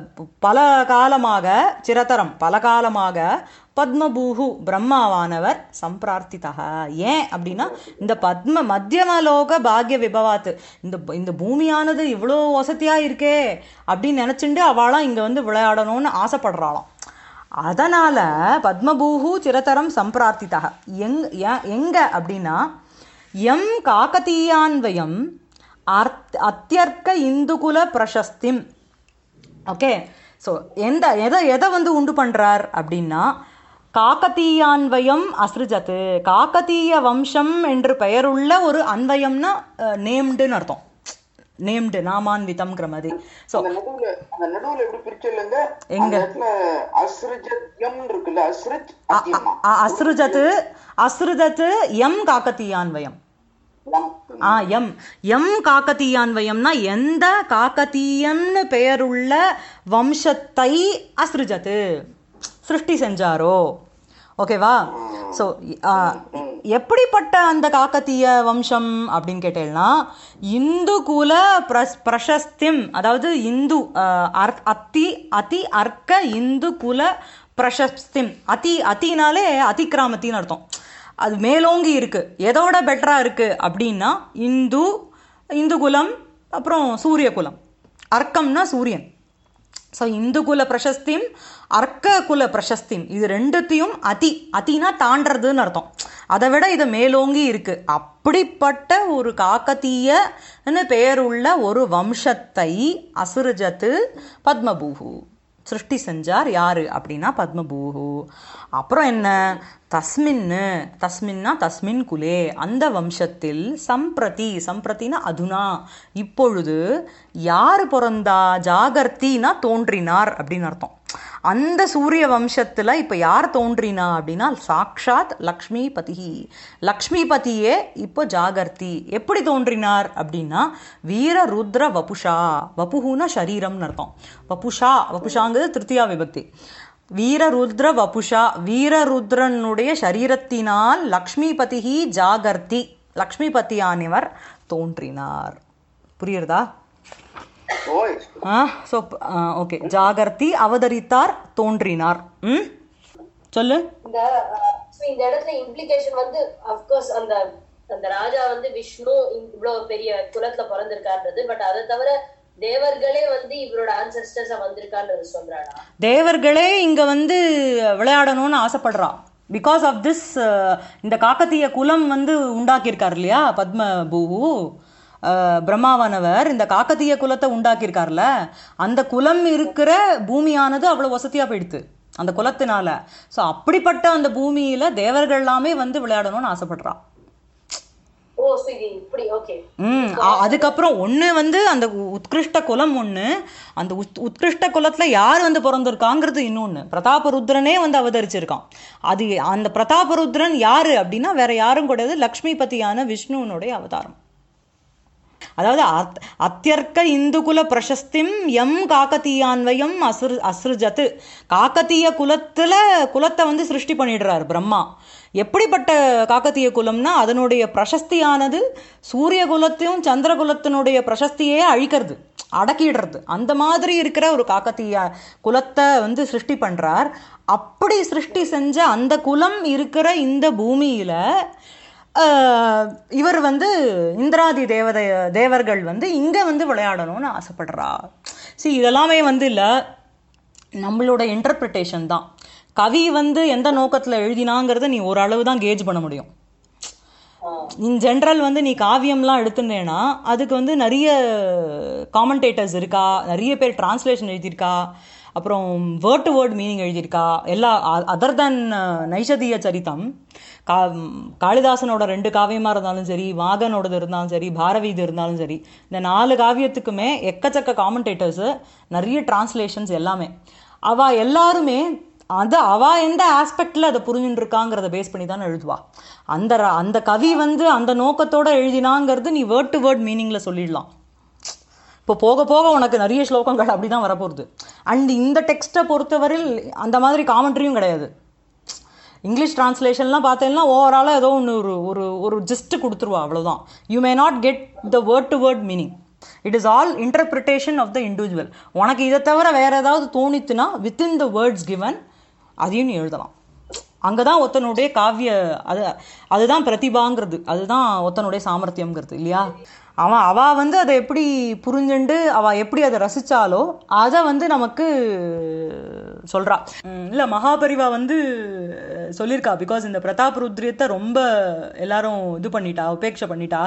பல காலமாக சிரதரம் பல காலமாக பத்மபூஹு பிரம்மாவானவர் சம்பிரார்த்திதா ஏன் அப்படின்னா இந்த பத்ம மத்தியமலோக பாக்ய விபவாத்து இந்த இந்த பூமியானது இவ்வளோ வசதியா இருக்கே அப்படின்னு நினைச்சுட்டு அவளாம் இங்க வந்து விளையாடணும்னு ஆசைப்படுறாளாம் அதனால பத்மபூஹு சிரதரம் சம்பிரார்த்திதா எங் ஏ- எங்க அப்படின்னா எம் காக்கதீயான்வயம் அர்த் அத்தியர்க்க இந்துகுல பிரசஸ்திம் ஓகே ஸோ எந்த எதை எதை வந்து உண்டு பண்றார் அப்படின்னா காக்கத்தீயான்வயம் அஸ்ருஜத்து காக்கத்தீய வம்சம் என்று பெயருள்ள ஒரு அன்வயம்னா நேம்டுன்னு அர்த்தம் நேம்டு நாமான்விதம்ங்கிற மாதிரி ஸோ அந்த நடுவுல அந்த நடுவுல எப்படி பிரிச்சல்லங்க எங்க? அந்த இடத்துல அஸ்ருஜத்யம் இருக்குல்ல அஸ்ருஜ் அத்தியமா அஸ்ருஜத்து அஸ்ருஜத்து எம் காக்கத்தீயான்வயம் லம். ஆ எம் எம் காக்கத்தீயான்வயம்னா எந்த காக்கத்தீயம்னு பெயருள்ள வம்சத்தை அஸ்ருஜத்து சிருஷ்டி செஞ்சாரோ ஓகேவா ஸோ எப்படிப்பட்ட அந்த காக்கத்தீய வம்சம் அப்படின்னு கேட்டேன்னா இந்து குல பிரஸ் பிரசஸ்திம் அதாவது இந்து ஆஹ், அர்- அத்தி அதி அர்க்க இந்து குல பிரசஸ்திம் அதி அதினாலே அதிக்கிராமத்தின்னு அர்த்தம் அது மேலோங்கி இருக்கு எதோட பெட்டரா இருக்கு அப்படின்னா இந்து இந்து குலம் அப்புறம் சூரிய குலம் அர்க்கம்னா சூரியன் ஸோ இந்து குல பிரசஸ்தியும் அர்க்க குல பிரசஸ்தியும் இது ரெண்டுத்தையும் அதி அதினா தாண்டறதுன்னு அர்த்தம் அதை விட இது மேலோங்கி இருக்கு அப்படிப்பட்ட ஒரு காக்கத்தீயன்னு பெயருள்ள ஒரு வம்சத்தை அசுரஜத்து பத்மபூஹு சிருஷ்டி செஞ்சார் யாரு அப்படின்னா பத்மபூஹு அப்புறம் என்ன தஸ்மின்னு தஸ்மின்னா தஸ்மின் குலே அந்த வம்சத்தில் சம்பிரதி சம்பிரத்தினா அதுனா இப்பொழுது யார் பிறந்தா ஜாகர்த்தினா தோன்றினார் அப்படின்னு அர்த்தம் அந்த சூரிய வம்சத்துல இப்ப யார் தோன்றினா அப்படின்னா சாக்ஷாத் லக்ஷ்மி பதி லக்ஷ்மி பதியே இப்போ ஜாகர்த்தி எப்படி தோன்றினார் அப்படின்னா வீர ருத்ர வபுஷா வபுகுனா சரீரம்னு அர்த்தம் வபுஷா வபுஷாங்கிறது திருத்தியா விபக்தி வீரருத்ர வபுஷா வீரருத்ரனுடைய சரீரத்தினால் லக்ஷ்மிபதிஹி ஜாகர்த்தி லக்ஷ்மிபதியானவர் தோன்றினார் புரியுறதா ஓய் ஸோ ஓகே ஜாகர்த்தி அவதரித்தார் தோன்றினார் ம் சொல்லு இந்த so இந்த இடத்துல இம்ப்ளிகேஷன் வந்து அப்கோர்ஸ் அந்த அந்த ராஜா வந்து விஷ்ணு இவ்வளவு பெரிய குலத்துல பிறந்திருக்காருன்றது பட் அதை தவிர தேவர்களே வந்து இவரோட ஆன்சஸ்டர்ஸா வந்திருக்கான்றது சொல்றாடா தேவர்களே இங்க வந்து விளையாடணும்னு ஆசைப்படுறா பிகாஸ் ஆஃப் திஸ் இந்த காக்கத்திய குலம் வந்து உண்டாக்கியிருக்கார் இல்லையா பத்ம பூஹு அஹ், பிரம்மாவானவர் இந்த காக்கத்திய குலத்தை உண்டாக்கியிருக்கார்ல அந்த குலம் இருக்கிற பூமியானது அவ்வளவு வசதியா போயிடுது அந்த குலத்தினால ஸோ அப்படிப்பட்ட அந்த பூமியில தேவர்கள் எல்லாமே வந்து விளையாடணும்னு ஆசைப்படுறா ஓ so இது இப்படி ஓகே ம் அ- அதுக்கப்புறம் ஒன்று வந்து அந்த உ- உத்கிருஷ்ட குலம் ஒன்று அந்த உத் உத்கிருஷ்ட குலத்தில் யார் வந்து பிறந்திருக்காங்கிறது இன்னொன்று பிரதாபருத்ரனே வந்து அவதரிச்சிருக்கான் அது அந்த பிரதாபருத்ரன் யாரு அப்படின்னா வேற யாரும் கிடையாது லக்ஷ்மிபதியான விஷ்ணுவனுடைய அவதாரம் அதாவது அத்- அத்தியர்க்க இந்துகுல பிரசஸ்திம் எம் காக்கத்தீயான்வயம் அசுர் அசுர்ஜத்து காக்கத்தீய குலத்துல குலத்தை வந்து சிருஷ்டி பண்ணிடுறார் பிரம்மா எப்படிப்பட்ட காக்கத்தீய குலம்னா அதனுடைய பிரசஸ்தியானது சூரிய குலத்தையும் சந்திர குலத்தினுடைய பிரசஸ்தியே அழிக்கிறது அடக்கிடுறது அந்த மாதிரி இருக்கிற ஒரு காக்கத்தீய குலத்தை வந்து சிருஷ்டி பண்றார் அப்படி சிருஷ்டி செஞ்ச அந்த குலம் இருக்கிற இந்த பூமியில ஆஹ் இவர் வந்து இந்திராதி தேவதை தேவர்கள் வந்து இங்க வந்து விளையாடணும்னு ஆசைப்படுறா see இதெல்லாமே வந்து இல்ல நம்மளோட இன்டர்பிரிட்டேஷன் தான் கவி வந்து எந்த நோக்கத்துல எழுதினாங்கிறத நீ ஓரளவு தான் கேஜ் பண்ண முடியும் இன் ஜென்ரல் வந்து நீ காவியம்லாம் எடுத்துட்டேன்னா அதுக்கு வந்து நிறைய காமெண்டேட்டர்ஸ் இருக்கா நிறைய பேர் டிரான்ஸ்லேஷன் எழுதியிருக்கா அப்புறம் வேர்ட் டு வேர்ட் மீனிங் எழுதியிருக்கா எல்லா அதர் தென் நைஷதிய சரிதம் கா காளிதாசனோட ரெண்டு காவியமாக இருந்தாலும் சரி வாகனோடது இருந்தாலும் சரி பாரவீது இருந்தாலும் சரி இந்த நாலு காவியத்துக்குமே எக்கச்சக்க காமெண்டேட்டர்ஸு நிறைய டிரான்ஸ்லேஷன்ஸ் எல்லாமே அவ எல்லாருமே அது அவ எந்த ஆஸ்பெக்ட்ல அதை புரிஞ்சுட்டு இருக்காங்கிறத பேஸ் பண்ணி தானே எழுதுவா அந்த ர- அந்த கவி வந்து அந்த நோக்கத்தோட எழுதினாங்கிறது நீ வேர்ட் டு வேர்ட் மீனிங்ல சொல்லிடலாம் இப்போ போக போக உனக்கு நிறைய ஸ்லோகங்கள் அப்படிதான் வரப்போகுது அண்ட் இந்த டெக்ஸ்ட்டை பொறுத்தவரையில் அந்த மாதிரி காமெண்ட்ரியும் கிடையாது இங்கிலீஷ் டிரான்ஸ்லேஷன்லாம் பார்த்தேன்னா ஓவராலாக ஏதோ ஒன்று ஒரு ஒரு ஒரு ஜஸ்ட் கொடுத்துருவா அவ்வளவுதான் you may not get the word to word meaning it is all interpretation of the individual உனக்கு இதை தவிர வேற ஏதாவது தோணித்துனா வித்தின் த வேர்ட்ஸ் கிவன் அதையும் நீ எழுதலாம் அங்கே தான் ஒருத்தனுடைய காவிய அது அதுதான் பிரதிபாங்கிறது அதுதான் ஒருத்தனுடைய சாமர்த்தியம்ங்கிறது இல்லையா அவன் அவ வந்து அதை எப்படி புரிஞ்சுண்டு அவ எப்படி அதை ரசிச்சாலோ அதை வந்து நமக்கு சொல்றா ம், இல்ல மகாபரிவா வந்து சொல்லியிருக்கா பிகாஸ் இந்த பிரதாப் ருத்ரியத்தை ரொம்ப எல்லாரும் இது பண்ணிட்டா உபேட்சை பண்ணிட்டா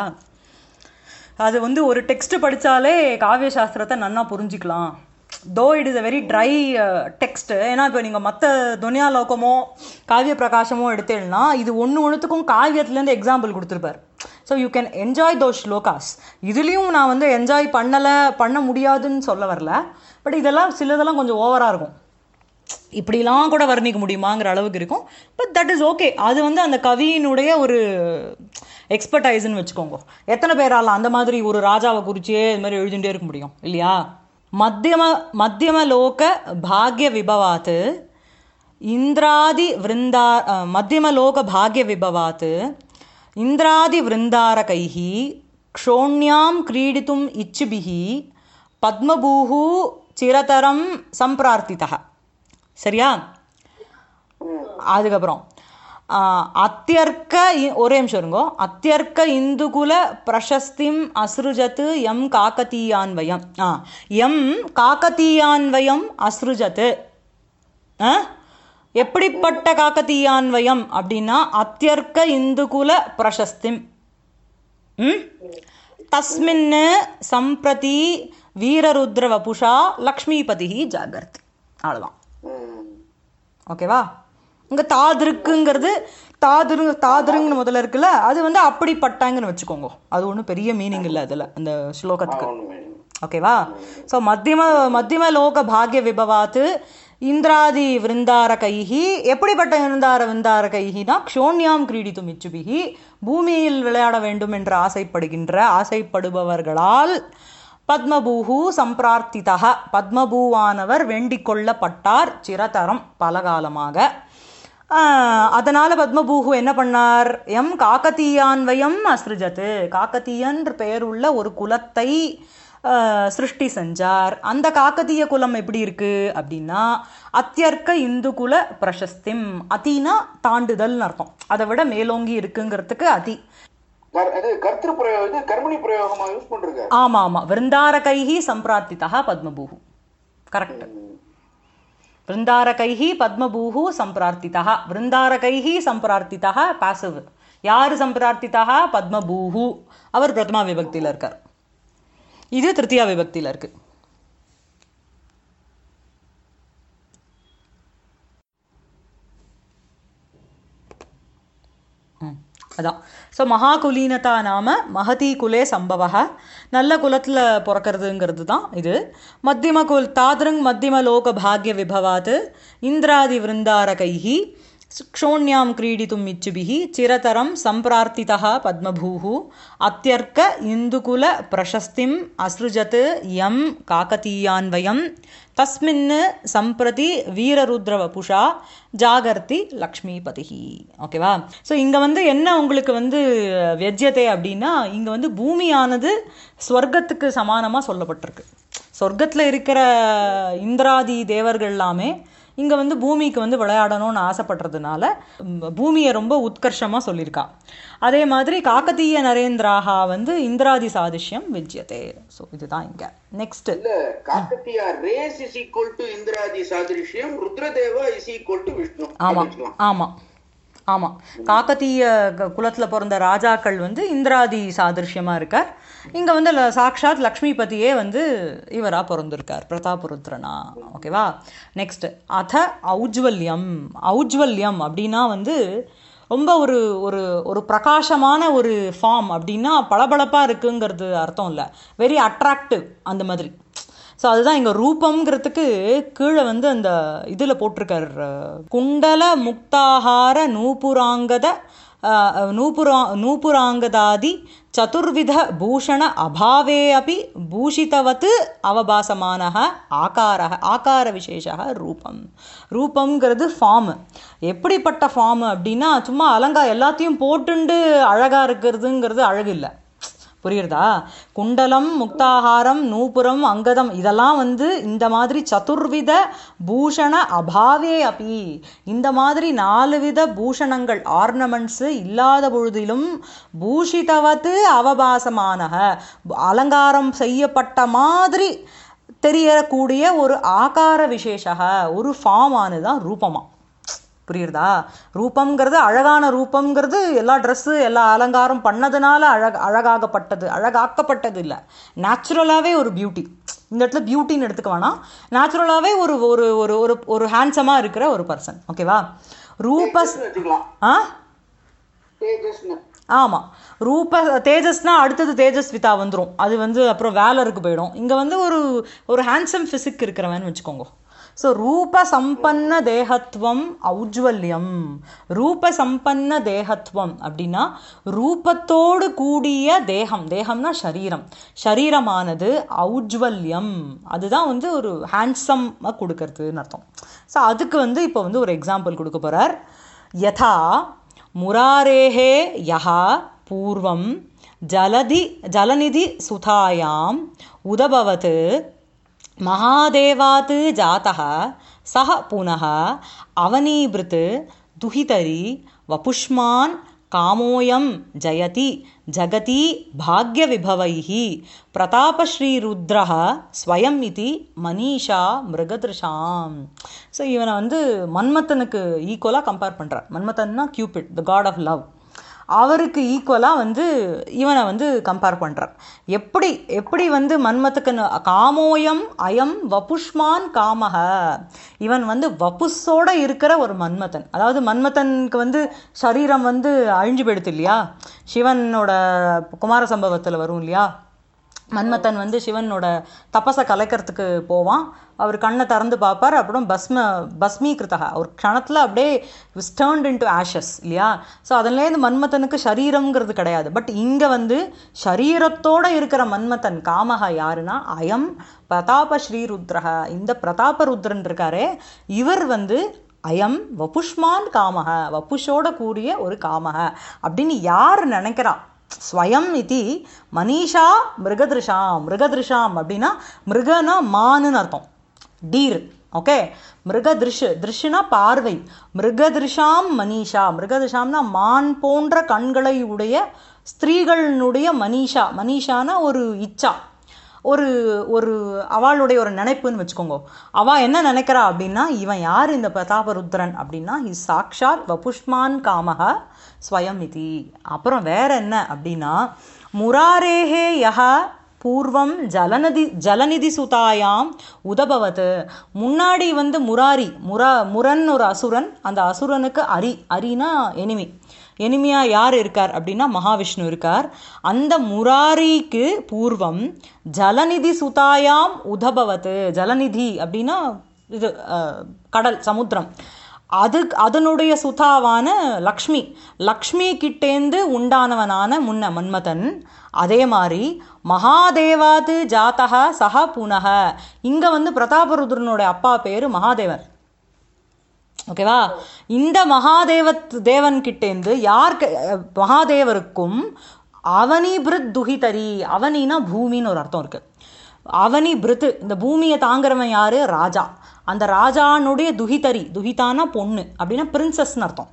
அது வந்து ஒரு டெக்ஸ்ட் படிச்சாலே காவிய சாஸ்திரத்தை நன்னா புரிஞ்சுக்கலாம் though it is a very dry text ஏன்னா இப்போ நீங்கள் மற்ற துனியாலோகமோ காவிய பிரகாசமோ எடுத்தேன்னா இது ஒன்று ஒன்றுத்துக்கும் காவியத்துலேருந்து எக்ஸாம்பிள் கொடுத்துருப்பார் so you can enjoy those slokas இதுலேயும் நான் வந்து என்ஜாய் பண்ணலை பண்ண முடியாதுன்னு சொல்ல வரல பட் இதெல்லாம் சிலதெல்லாம் கொஞ்சம் ஓவராக இருக்கும் இப்படிலாம் கூட வர்ணிக்க முடியுமாங்கிற அளவுக்கு இருக்கும் பட் தட் இஸ் ஓகே அது வந்து அந்த கவியினுடைய ஒரு எக்ஸ்பர்டைஸ்ன்னு வச்சுக்கோங்க எத்தனை பேரால அந்த மாதிரி ஒரு ராஜாவை குறிச்சே இது மாதிரி எழுதிட்டே இருக்க முடியும் இல்லையா மத்தியம மத்தியம லோக பாக்ய விபவாத் இந்திராதி விருந்தா அஹ், மத்தியம லோக பாக்ய விபவாத் இந்திராதி விருந்தாரகைः க்ஷோண்யாம் கிரீடித்தும் இச்சுபிः பத்மபூஹு சிரதரம் சம்பிரார்த்திதः சரியா அதுக்கப்புறம் ஆஹ், அத்தியர்க்க இ- ஒரே நிமிஷம் இருங்கோ அத்தியர்க்க இந்துகுல பிரசஸ்திம் அஸ்ருஜத்து எம் காக்கத்தீயான்வயம் ஆ எம் காக்கத்தீயான்வயம் அஸ்ருஜத்து ஆ? எப்படிப்பட்ட காக்கத்தீயான்வயம் அப்படின்னா அத்தியர்க்க இந்துகுல பிரசஸ்திம் ம் தஸ்மின் சம்பிரதி வீரருத்ர வபுஷா லக்ஷ்மிபதி ஜாகர்த்தி அவ்வளோதான் ம். ஓகேவா இங்க தாதிருக்குங்கிறது தாதிரு தாதிருங்கன்னு முதல்ல இருக்குல்ல அது வந்து அப்படிப்பட்டாங்கன்னு வச்சுக்கோங்க அது ஒன்றும் பெரிய மீனிங் இல்லை அதில் அந்த ஸ்லோகத்துக்கு ஒண்ணு வேணும். ஓகேவா ஸோ மத்தியம மத்தியம லோக பாக்ய விபவாத்து இந்திராதி விருந்தாரகைஹி எப்படிப்பட்ட விருந்தார விருந்தாரகைஹினா க்ஷோண்யாம் கிரீடித்தும் இச்சுபிகி பூமியில் விளையாட வேண்டும் என்று ஆசைப்படுகின்ற ஆசைப்படுபவர்களால் பத்மபூஹு சம்பிரார்த்திதக பத்மபூவானவர் வேண்டிக் கொள்ளப்பட்டார் சிரதரம் பலகாலமாக ஆஹ், அதனால பத்மபூஹு என்ன பண்ணார் எம் காக்கத்தீயான்வயம் அஸ்ருஜத்து காக்கத்தீயன்ற பெயருள்ள ஒரு குலத்தை ஆஹ், சிருஷ்டி செஞ்சார் அந்த காக்கத்தீய குலம் எப்படி இருக்கு அப்படின்னா அத்தியர்க்க இந்து குல பிரசஸ்திம் அதினா தாண்டுதல்னு அர்த்தம் அதை விட மேலோங்கி இருக்குங்கிறதுக்கு அதி கர்- அது கர்த்திரு பிரயோகம் இது கர்மணி பிரயோகமா யூஸ் பண்றாரு ஆமா ஆமா விருந்தாரகைஹி சம்பிரார்த்திதா பத்மபூஹு கரெக்ட் விருந்தாரகைஹி பத்மபூஹு சம்பிரார்த்திதா விருந்தாரகைஹி சம்பிரார்த்திதா பாசிவ் யாரு சம்பிரார்த்திதா பத்மபூஹு அவர் பிரதமா விபக்தியில இருக்கார் இது திருத்தியா விபக்தியில இருக்கு ம், அதான் ஸோ மகாகுலீனதா நாம மகதி குலே சம்பவ நல்ல குலத்தில் பிறக்கிறதுங்கிறது தான் இது மத்தியம குல் தாதிருங் மத்தியம லோக பாக்ய விபவாத் இந்திராதி விருந்தாரகைஹி க்ஷோண்யாம் क्रीडितुम् इच्छुभिः चिरतरं सम्प्रार्थितः पद्मभूः अत्यर्क इन्दुकुल प्रशस्तिम् असृजत् यं काकतीयान्वयं तस्मिन् सम्प्रति வீரருத்ரவபுஷா ஜாகர்த்தி லக்ஷ்மிபதிஹி ஓகேவா ஸோ இங்கே வந்து என்ன உங்களுக்கு வந்து வெஜ்யத்தை அப்படின்னா இங்கே வந்து பூமியானது ஸ்வர்க்கத்துக்கு சமானமாக சொல்லப்பட்டிருக்கு சொர்க்கத்தில் இருக்கிற இந்திராதி தேவர்கள் எல்லாமே இங்கே வந்து பூமிக்கு வந்து விளையாடணும்னு ஆசைப்படுறதுனால ம், பூமியை ரொம்ப உத்கர்ஷமாக சொல்லியிருக்கா அதே மாதிரி காக்கத்தீய நரேந்திராகா வந்து இந்திராதி சாதிஷ்யம் விஜ்யதே ஸோ இதுதான் இங்கே நெக்ஸ்ட் இல்ல Kakatiya race is equal to இந்திராதி சாதிருஷ்யம் Rudradeva is equal to Vishnu ஆமாம் அப்படின்னு ஆமாம் ஆமாம் காக்கத்தீய க- குலத்துல பிறந்த ராஜாக்கள் வந்து இந்திராதி சாதிருஷ்யமாக இருக்கார் இங்கே வந்து ல- சாக்ஷாத் லக்ஷ்மிபதியே வந்து இவரா பிறந்திருக்கார் பிரதாபருத்ரனா ஓகேவா நெக்ஸ்ட் அத ஔஜ்வல்யம் ஔஜ்வல்யம் அப்படின்னா வந்து ரொம்ப ஒரு ஒரு ஒரு பிரகாசமான ஒரு ஃபார்ம் அப்படின்னா பளபளப்பாக இருக்குங்கிறது அர்த்தம் இல்லை வெரி அட்ராக்டிவ் அந்த மாதிரி ஸோ அதுதான் இங்கே ரூபம்ங்கிறதுக்கு கீழே வந்து அந்த இதில் போட்டிருக்கார் அஹ், குண்டல முக்தாகார நூபுராங்கத அஹ், நூபுரா நூபுராங்கதாதி சதுர்வித பூஷண அபாவே அப்படி பூஷிதவத் அவபாசமான ஆகார ஆகார விசேஷ ரூபம் ரூபம்ங்கிறது ஃபார்ம் எப்படிப்பட்ட ஃபார்ம் அப்படின்னா சும்மா அலங்கா எல்லாத்தையும் போட்டுண்டு அழகா இருக்கிறதுங்கிறது அழகு இல்லை புரியுறதா குண்டலம் முக்தாகாரம் நூபுரம் அங்கதம் இதெல்லாம் வந்து இந்த மாதிரி சதுர்வித பூஷண அபாவே அப்பி இந்த மாதிரி நாலு வித பூஷணங்கள் ஆர்னமெண்ட்ஸ் இல்லாத பொழுதிலும் பூஷிதவத்து அவபாசமானக அலங்காரம் செய்யப்பட்ட மாதிரி தெரியக்கூடிய ஒரு ஆகார விசேஷக ஒரு ஃபார்ம் ஆனதுதான் ரூபமா புரியுறதா ரூபம்ங்கிறது அழகான ரூபம்ங்கிறது எல்லா ட்ரெஸ்ஸு எல்லா அலங்காரம் பண்ணதுனால அழக அழகாகப்பட்டது அழகாக்கப்பட்டது இல்லை நேச்சுரலாகவே ஒரு பியூட்டி இந்த இடத்துல பியூட்டின்னு எடுத்துக்க வேணாம் நேச்சுரலாகவே ஒரு ஒரு ஒரு ஒரு ஒரு ஹேண்ட்ஸமாக இருக்கிற ஒரு பர்சன் ஓகேவா ரூபஸ் வச்சுக்கலாம் ஆ தேஜஸ்னு ஆமாம் ரூப தேஜஸ்னா அடுத்தது தேஜஸ்விதா வந்துடும் அது வந்து அப்புறம் வேலருக்கு போயிடும் இங்கே வந்து ஒரு ஒரு ஹேண்ட்ஸம் ஃபிசிக் இருக்கிறவன் வச்சுக்கோங்க ஸோ ரூப சம்பன்ன தேகத்துவம் ஔஜ்வல்யம் ரூப சம்பன்ன தேகத்துவம் அப்படின்னா ரூபத்தோடு கூடிய தேகம் தேகம்னா சரீரம் சரீரமானது ஔஜ்வல்யம் அதுதான் வந்து ஒரு ஹேண்ட்ஸம்மாக கொடுக்கறதுன்னு அர்த்தம் ஸோ அதுக்கு வந்து இப்போ வந்து ஒரு எக்ஸாம்பிள் கொடுக்க போகிறார் யதா मुरारेः यः पूर्वं जलधि जलनिधि सुधायाम् उदभवत् महादेवात् जातः सः पुनः अवनीभृत् दुहितरी वपुष्मान् कामोऽयं जयति जगति भाग्यविभवैः பிரதாபஸ்ரீருத்ரஹ ஸ்வயம் இதி மனிஷா மிருகதிருஷாம் ஸோ இவனை வந்து மன்மத்தனுக்கு ஈக்குவலாக கம்பேர் பண்ணுறார் மன்மத்தன்னா Cupid the god of love அவருக்கு ஈக்குவலாக வந்து இவனை வந்து கம்பேர் பண்ணுறார் எப்படி எப்படி வந்து மன்மத்துக்கு ந- காமோயம் அயம் வபுஷ்மான் காமக இவன் வந்து வபுஸோட இருக்கிற ஒரு மன்மதன் அதாவது மன்மதனுக்கு வந்து சரீரம் வந்து அழிஞ்சு போயிடுது இல்லையா சிவனோட குமார சம்பவத்தில் வரும் இல்லையா மன்மதன் வந்து சிவனோட தபஸை கலைக்கிறதுக்கு போவான் அவர் கண்ணை திறந்து பார்ப்பார் அப்புறம் பஸ்ம பஸ்மீகிருத்தக ஒரு க்ஷணத்தில் அப்படியே ஸ்டர்ன்ட் இன்டு ஆஷஸ் இல்லையா ஸோ அதுலேருந்து மன்மதனுக்கு சரீரம்ங்கிறது கிடையாது பட் இங்கே வந்து சரீரத்தோட இருக்கிற மன்மதன் காமக யாருன்னா அயம் பிரதாப ஸ்ரீருத்ரஹ இந்த பிரதாபருத்ரன் இருக்காரே இவர் வந்து அயம் வபுஷ்மான் காமக வபுஷோட கூடிய ஒரு காமக அப்படின்னு யார் நினைக்கிறா ஸ்வயம் இதி மனிஷா மிருகதிருஷாம் மிருகதிருஷாம் அப்படின்னா மிருகனா மானுன்னு அர்த்தம் டீர் ஓகே மிருக திருஷு திருஷுனா பார்வை மிருகதிருஷாம் மனிஷா மிருகதிருஷாம்னா மான் போன்ற கண்களை உடைய ஸ்திரீகளினுடைய மனிஷா மனிஷானா ஒரு இச்சா ஒரு ஒரு அவளுடைய ஒரு நினைப்புன்னு வச்சுக்கோங்க அவ என்ன நினைக்கிறா அப்படின்னா இவன் யார் இந்த பிரதாபருத்ரன் அப்படின்னா ஹி சாக்ஷாத் வபுஷ்மான் காமக ஸ்வயம் இதி அப்புறம் வேற என்ன அப்படின்னா முராரேஹே யஹ பூர்வம் ஜலநதி ஜலநிதி சுதாயாம் உதபவத் முன்னாடி வந்து முராரி முரா முரன் ஒரு அசுரன் அந்த அசுரனுக்கு அரி அரினா எனிமி எனிமியா யார் இருக்கார் அப்படின்னா மகாவிஷ்ணு இருக்கார் அந்த முராரிக்கு பூர்வம் ஜலநிதி சுதாயாம் உதபவத் ஜலநிதி அப்படின்னா இது அஹ், கடல் சமுத்திரம் அது அதனுடைய சுதாவான லக்ஷ்மி லக்ஷ்மி கிட்டேந்து உண்டானவனான முன்ன மன்மதன் அதே மாதிரி மகாதேவாது ஜாத்தக சஹ புனக இங்க வந்து பிரதாபருத்ரனோட அப்பா பேரு மகாதேவன் ஓகேவா இந்த மகாதேவ தேவன் கிட்டேந்து யார் க- அஹ் மகாதேவருக்கும் அவனி பிருத் துஹிதரி அவனினா பூமின்னு ஒரு அர்த்தம் இருக்கு அவனி பிருத் இந்த பூமியை தாங்குறவன் யாரு ராஜா அந்த ராஜானுடைய துஹிதரி துஹிதானா பொண்ணு அப்படின்னா பிரின்சஸ்னு அர்த்தம்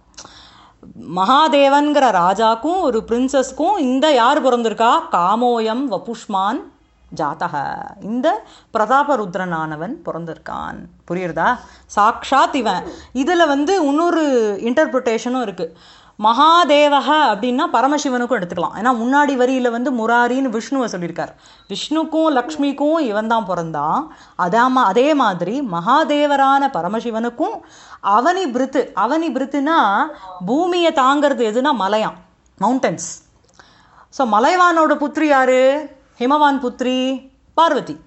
மகாதேவன்கிற ராஜாக்கும் ஒரு பிரின்சஸ்க்கும் இந்த யார் பிறந்திருக்கா காமோயம் வபுஷ்மான் ஜாதக இந்த பிரதாபருத்ரனானவன் பிறந்திருக்கான் புரியுறதா சாக்ஷாத் இவன் இதில் வந்து இன்னொரு இன்டர்பிரிட்டேஷனும் இருக்கு மகாதேவக அப்படின்னா பரமசிவனுக்கும் எடுத்துக்கலாம் ஏன்னா முன்னாடி வரியில வந்து முராரின்னு விஷ்ணுவை சொல்லியிருக்கார் விஷ்ணுக்கும் லக்ஷ்மிக்கும் இவன் தான் பிறந்தான் அதாம அதே மாதிரி மகாதேவரான பரமசிவனுக்கும் அவனி பிருத்து அவனி பிருத்துனா பூமியை தாங்கிறது எதுனா மலையாம் மவுண்டன்ஸ் ஸோ மலைவானோட புத்திரி யாரு ஹிமவான் புத்திரி பார்வதி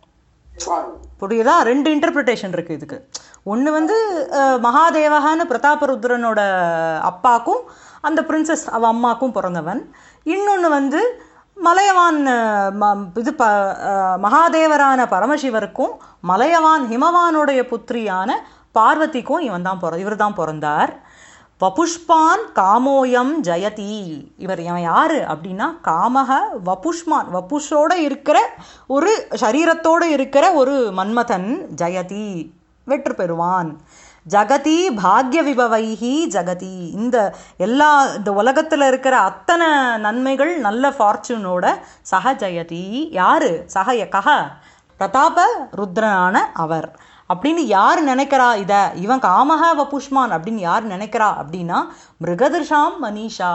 புரியுதா ரெண்டு இன்டர்பிரிட்டேஷன் இருக்கு இதுக்கு ஒன்று வந்து அஹ், மகாதேவகான்னு பிரதாபருத்ரனோட அப்பாக்கும் அந்த பிரின்சஸ் அவ அம்மாக்கும் பிறந்தவன் இன்னொன்று வந்து மலையவான் அஹ், ம- இது ப அஹ், மகாதேவரான பரமசிவருக்கும் மலையவான் ஹிமவானுடைய புத்திரியான பார்வதிக்கும் இவன் தான் பிற இவர் தான் பிறந்தார் வபுஷ்பான் காமோயம் ஜெயதி இவர் இவன் யாரு அப்படின்னா காமக வபுஷ்மான் வபுஷோட இருக்கிற ஒரு சரீரத்தோட இருக்கிற ஒரு மன்மதன் ஜெயதி வெற்றி பெறுவான் ஜகதி பாக்ய விபவைஹி ஜகதி இந்த எல்லா இந்த உலகத்துல இருக்கிற அத்தனை நன்மைகள் நல்ல ஃபார்ச்சூனோட சக ஜெயதி யாரு சக கக பிரதாப ருத்ரனான அவர் அப்படின்னு யார் நினைக்கிறா இத இவன் காமக வபுஷ்மான் அப்படின்னு யார் நினைக்கிறா அப்படின்னா மிருகதிர்ஷாம் மனிஷா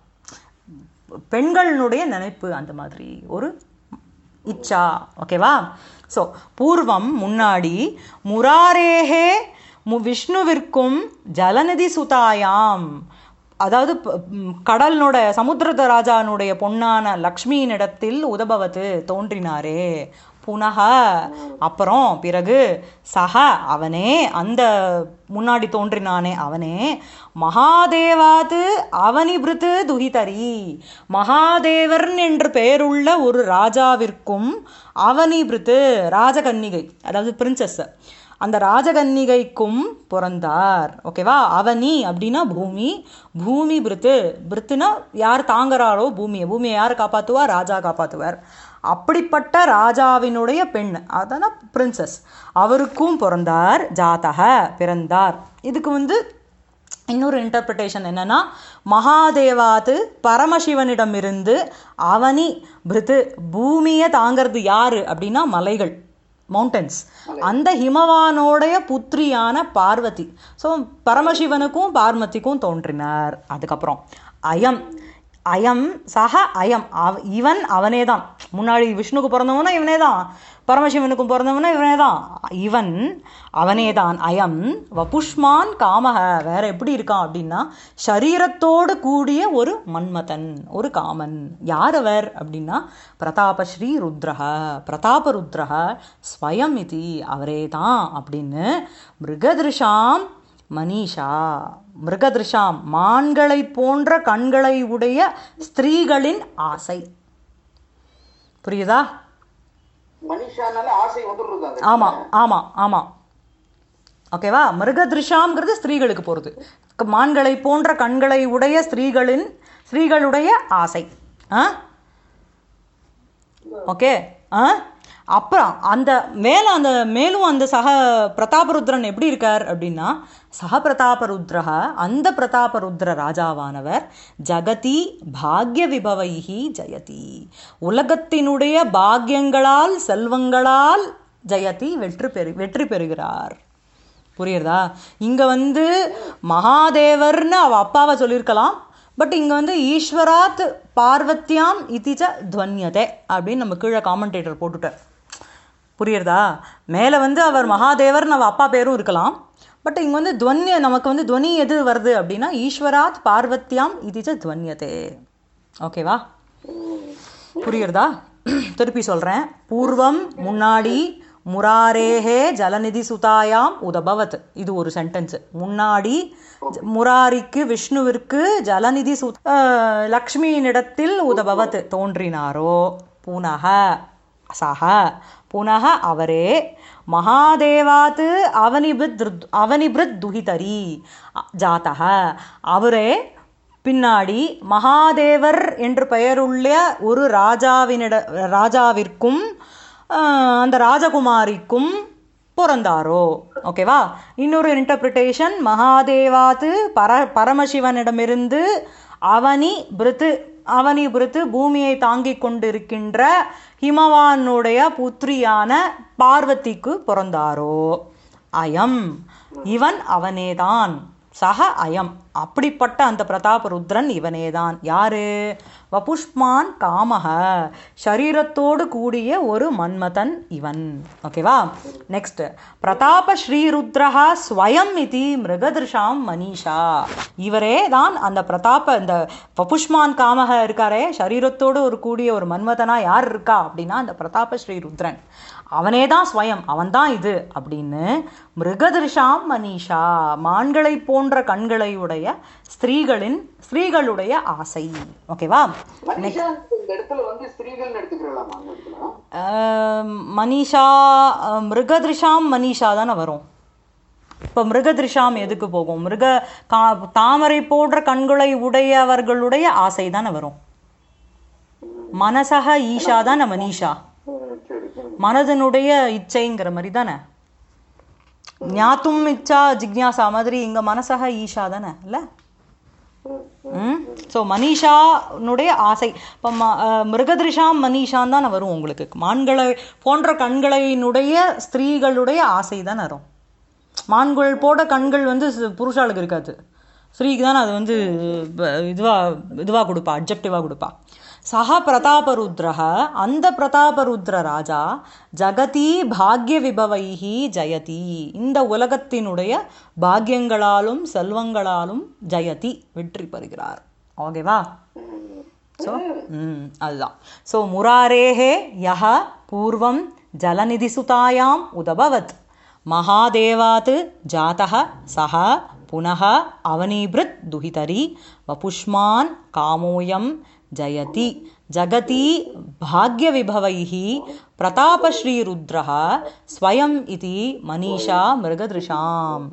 பெண்களினுடைய நினைப்பு அந்த மாதிரி ஒரு இச்சா ஓகேவா ஸோ பூர்வம் முன்னாடி முராரேஹே மு விஷ்ணுவிற்கும் ஜலநிதி சுதாயாம் அதாவது ப- ம், கடலினோட சமுத்திரத ராஜானுடைய பொன்னான லக்ஷ்மியினிடத்தில் உதபவத்து தோன்றினாரே புனக அப்புறம் பிறகு சக அவனே அந்த முன்னாடி தோன்றினானே அவனே மகாதேவாது அவனிபிருத்து துஹிதரி மகாதேவர்ன் என்று பெயருள்ள ஒரு ராஜாவிற்கும் அவனிபிருத்து ராஜகன்னிகை அதாவது பிரின்சஸ் அந்த ராஜகன்னிகைக்கும் பிறந்தார் ஓகேவா அவனி அப்படின்னா பூமி பூமி பிருத்து பிருத்துனா யார் தாங்குறாரோ பூமியை பூமியை யார் காப்பாத்துவா ராஜா காப்பாத்துவார் அப்படிப்பட்ட ராஜாவினுடைய பெண் அதான பிரின்சஸ் அவருக்கும் பிறந்தார் ஜாதக பிறந்தார் இதுக்கு வந்து இன்னொரு இன்டர்பிரிட்டேஷன் என்னன்னா மகாதேவாது பரமசிவனிடமிருந்து அவனி பிருத்து பூமியை தாங்கிறது யாரு அப்படின்னா மலைகள் மவுண்டன்ஸ் அந்த ஹிமவானோடைய புத்திரியான பார்வதி ஸோ பரமசிவனுக்கும் பார்வதிக்கும் தோன்றினார் அதுக்கப்புறம் அயம் அயம் சக அயம் அவ இவன் அவனே தான் முன்னாடி விஷ்ணுக்கு பிறந்தவனா இவனே தான் பரமசிவனுக்கும் பிறந்தவனா இவனே தான் இவன் அவனே தான் அயம் வபுஷ்மான் காமக வேற எப்படி இருக்கான் அப்படின்னா சரீரத்தோடு கூடிய ஒரு மன்மதன் ஒரு காமன் யார் அவர் அப்படின்னா பிரதாபஸ்ரீ ருத்ரஹ பிரதாப ருத்ரஹ ஸ்வயம் இதி அவரே தான் அப்படின்னு மிருகதிருஷாம் மனிஷா மிருகதிருஷாம் மான்களை போன்ற கண்களை உடைய ஸ்திரீகளின் ஆசை புரியுதா மனுஷானால ஆசை வந்துடுறது அந்த ஆமா ஆமா ஆமா ஓகேவா மிருகதிருஷாம்ங்கிறது ஸ்திரீகளுக்கு போறது க- மான்களை போன்ற கண்களை உடைய ஸ்திரீகளின் ஸ்திரீகளுடைய ஆசை ஆ ஓகே ஆ அப்புறம் அந்த மேல அந்த மேலும் அந்த சக பிரதாபருத்ரன் எப்படி இருக்கார் அப்படின்னா சக பிரதாபருத்ரஹ அந்த பிரதாபருத்ர ராஜாவானவர் ஜகதி பாக்ய விபவைஹி ஜெயதி உலகத்தினுடைய பாக்கியங்களால் செல்வங்களால் ஜெயதி வெற்றி பெறு வெற்றி பெறுகிறார் புரியுறதா இங்க வந்து மகாதேவர்னு அவ அப்பாவை சொல்லியிருக்கலாம் பட் இங்க வந்து ஈஸ்வராத் பார்வத்தியாம் இதிச்ச துவன்யதே அப்படின்னு நம்ம கீழே காமெண்டேட்டர் போட்டுட்டார் புரியுறதா மேலே வந்து அவர் மகாதேவர்னு அவ அப்பா பேரும் இருக்கலாம் பட் இங்க வந்து துவன்ய நமக்கு வந்து துவனி எது வருது அப்படின்னா ஈஸ்வராத் பார்வத்தியாம் இதிச்ச துவன்யதே ஓகேவா புரியுறதா திருப்பி சொல்றேன் பூர்வம் முன்னாடி முராரேஹே ஜலநிதி சுதாயாம் உதபவத் இது ஒரு சென்டென்ஸ் முன்னாடி ஜ- முராரிக்கு விஷ்ணுவிற்கு ஜலநிதி சு அஹ், லக்ஷ்மியினிடத்தில் உதபவத் தோன்றினாரோ புனக சக புனக அவரே மகாதேவாத் அவனிபித் ருத்- அவனிபிருத் துஹிதரி ஜாத்தக அவரே பின்னாடி மகாதேவர் என்று பெயருள்ள ஒரு ராஜாவினிட ராஜாவிற்கும் ஆஹ், அந்த ராஜகுமாரிக்கும் பிறந்தாரோ ஓகேவா இன்னொரு இன்டர்பிரிட்டேஷன் மகாதேவாத்து பர பரமசிவனிடமிருந்து அவனி பிருத்து அவனி பிருத்து பூமியை தாங்கிக் கொண்டிருக்கின்ற ஹிமவானுடைய புத்திரியான பார்வதிக்கு பிறந்தாரோ அயம் இவன் அவனேதான் சக அயம் அப்படிப்பட்ட அந்த பிரதாபருத்ரன் இவனேதான் யாரு வபுஷ்மான் காமக சரீரத்தோடு கூடிய ஒரு மன்மதன் இவன் ஓகேவா நெக்ஸ்ட் பிரதாப ஸ்ரீருத்ரஹா ஸ்வயம் இதி மிருகதிருஷாம் மனிஷா இவரே தான் அந்த பிரதாப இந்த வபுஷ்மான் காமக இருக்காரே சரீரத்தோடு ஒரு கூடிய ஒரு மன்மதனா யார் இருக்கா அப்படின்னா அந்த பிரதாப ஸ்ரீருத்ரன் அவனே தான் ஸ்வயம் அவன்தான் இது அப்படின்னு மிருகதிருஷாம் மனிஷா மான்களை போன்ற கண்களை உடைய ஸ்திரீகளின் ஸ்திரீகளுடைய ஆசை ஓகேவா மனிஷா இந்த இடத்துல வந்து ஸ்திரீகள் எடுத்துக்கிறலாமா அந்த இடத்துல ஆம், மனிஷா அஹ், மிருகதிருஷாம் மனிஷா தானே வரும் இப்போ மிருகதிருஷாம் எதுக்கு போகும் மிருக கா தாமரை போன்ற கண்களை உடையவர்களுடைய ஆசை தானே வரும் மனசக ஈஷா தானே மனிஷா ம், சரி ம். மனதனுடைய இச்சைங்கிற மாதிரி தானே ஞாத்தும் இச்சா ஜிக்ஞாசா மாதிரி இங்க மனசக ஈஷா தானே இல்ல ம் ஸோ மனிஷானுடைய ஆசை இப்போ ம அஹ், மிருகதிருஷாம் மனிஷான் தானே வரும் உங்களுக்கு மான்களை போன்ற கண்களினுடைய ஸ்திரீகளுடைய ஆசை தானே வரும் மான்கள் போட கண்கள் வந்து ஸ்- புருஷாளுக்கு இருக்காது ஸ்திரீக்கு தானே அது வந்து ப- இதுவா இதுவா கொடுப்பா அப்ஜெக்டிவா கொடுப்பா சஹ பிரதாபருத்ரஹ அந்த பிரதாபருத்ர ராஜா ஜகதி பாக்ய விபவைஹி ஜயதி இந்த உலகத்தினுடைய பாக்கியங்களாலும் செல்வங்களாலும் ஜயதி வெற்றி பெறுகிறார் ஓகேவா ஸோ ம் அதுதான் ஸோ முராரேஹே யஹ பூர்வம் ஜலநிதிசுதாயாம் உதபவத் மகாதேவாத் ஜாதः சஹ புனः அவனீபிருத் துஹிதரி வபுஷ்மான் காமோயம் ஜயதி ஜகதி பாக்யவிபவைः பிரதாபஸ்ரீருத்ரः ஸ்வயம் இதி மனிஷா மிருகதிருஷாம்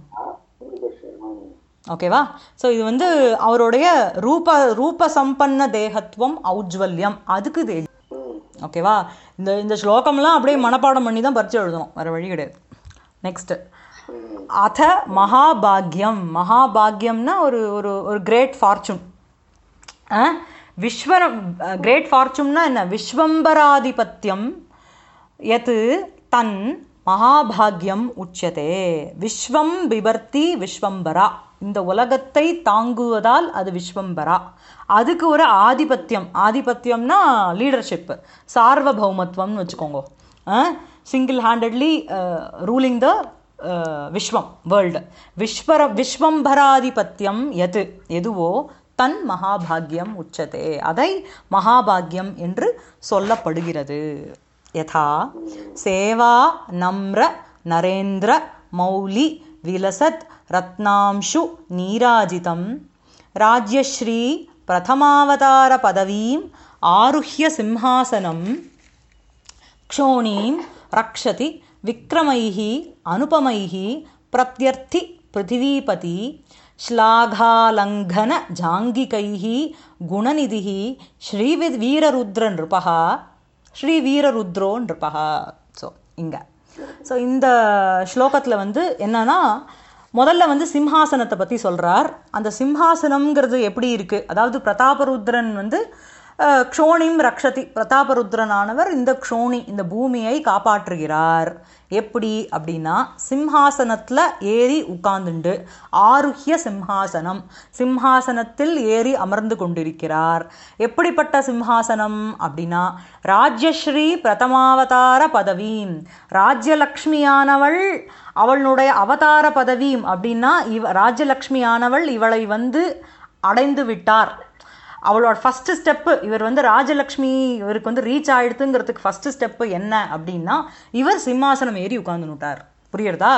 ஓகேவா ஸோ இது வந்து அவருடைய ரூப ரூப சம்பன்ன தேகத்துவம் ஔஜ்வல்யம் அதுக்கு இது ஓகேவா இந்த இந்த ஸ்லோகம்லாம் அப்படியே மனப்பாடம் பண்ணி தான் பரிச்சு எழுதணும் வேற வழி கிடையாது நெக்ஸ்ட் அத மகாபாக்யம் மகாபாக்யம்னா ஒரு ஒரு ஒரு கிரேட் ஃபார்ச்சூன் விஸ்வர கிரேட் ஃபார்ச்சூன்னா என்ன விஸ்வம்பராதிபத்தியம் எத் தன் மகாபாக்யம் உச்சதே விஸ்வம் பிபர்த்தி விஸ்வம்பரா இந்த உலகத்தை தாங்குவதால் அது விஸ்வம்பரா அதுக்கு ஒரு ஆதிபத்தியம் ஆதிபத்தியம்னா லீடர்ஷிப் சார்வபௌமத்துவம்னு வச்சுக்கோங்க சிங்கிள் ஹேண்டட்லி ரூலிங் த விஸ்வம் வேர்ல்டு விஸ்வர விஸ்வம்பராதிபத்தியம் எது எதுவோ தன் மகாபாக்யம் உச்சதே அதை மகாபாக்யம் என்று சொல்லப்படுகிறது யதா சேவா நம்ர நரேந்திர மௌலி விலசத் ரத்னாம்ஷு நீராஜிதம் ராஜ்யஸ்ரீ பிரதமாவதார பதவீம் ஆருஹ்ய சிம்ஹாசனம் क्षोणीं रक्षति विक्रमैः अनुपमैः प्रत्यर्थि पृथिवीपति श्लाघालङ्घनजाङ्गिकैः गुणनिधिः श्रीवीररुद्रनृपः श्रीवीररुद्रो नृपः இங்க ஸோ இந்த ஸ்லோகத்துல வந்து என்னன்னா முதல்ல வந்து சிம்ஹாசனத்தை பத்தி சொல்றார் அந்த சிம்ஹாசனம்ங்கிறது எப்படி இருக்கு அதாவது பிரதாபருத்ரன் வந்து அஹ், க்ஷோணிம் ரக்ஷதி பிரதாபருத்ரனானவர் இந்த க்ஷோணி இந்த பூமியை காப்பாற்றுகிறார் எப்படி அப்படின்னா சிம்ஹாசனத்துல ஏறி உட்கார்ந்துண்டு ஆருஹ்ய சிம்ஹாசனம் சிம்ஹாசனத்தில் ஏறி அமர்ந்து கொண்டிருக்கிறார் எப்படிப்பட்ட சிம்ஹாசனம் அப்படின்னா ராஜ்யஸ்ரீ பிரதமாவதார பதவீம் ராஜ்யலக்ஷ்மியானவள் அவளுடைய அவதார பதவீம் அப்படின்னா இவ ராஜ்யலக்ஷ்மியானவள் இவளை வந்து அடைந்து விட்டார் அவளோட ஃபர்ஸ்ட் ஸ்டெப்பு இவர் வந்து ராஜலக்ஷ்மி இவருக்கு வந்து ரீச் ஆயிடுதுங்கிறதுக்கு ஃபர்ஸ்ட் ஸ்டெப்பு என்ன அப்படின்னா இவர் சிம்மாசனம் ஏறி உட்கார்ந்துட்டார் புரியுறதா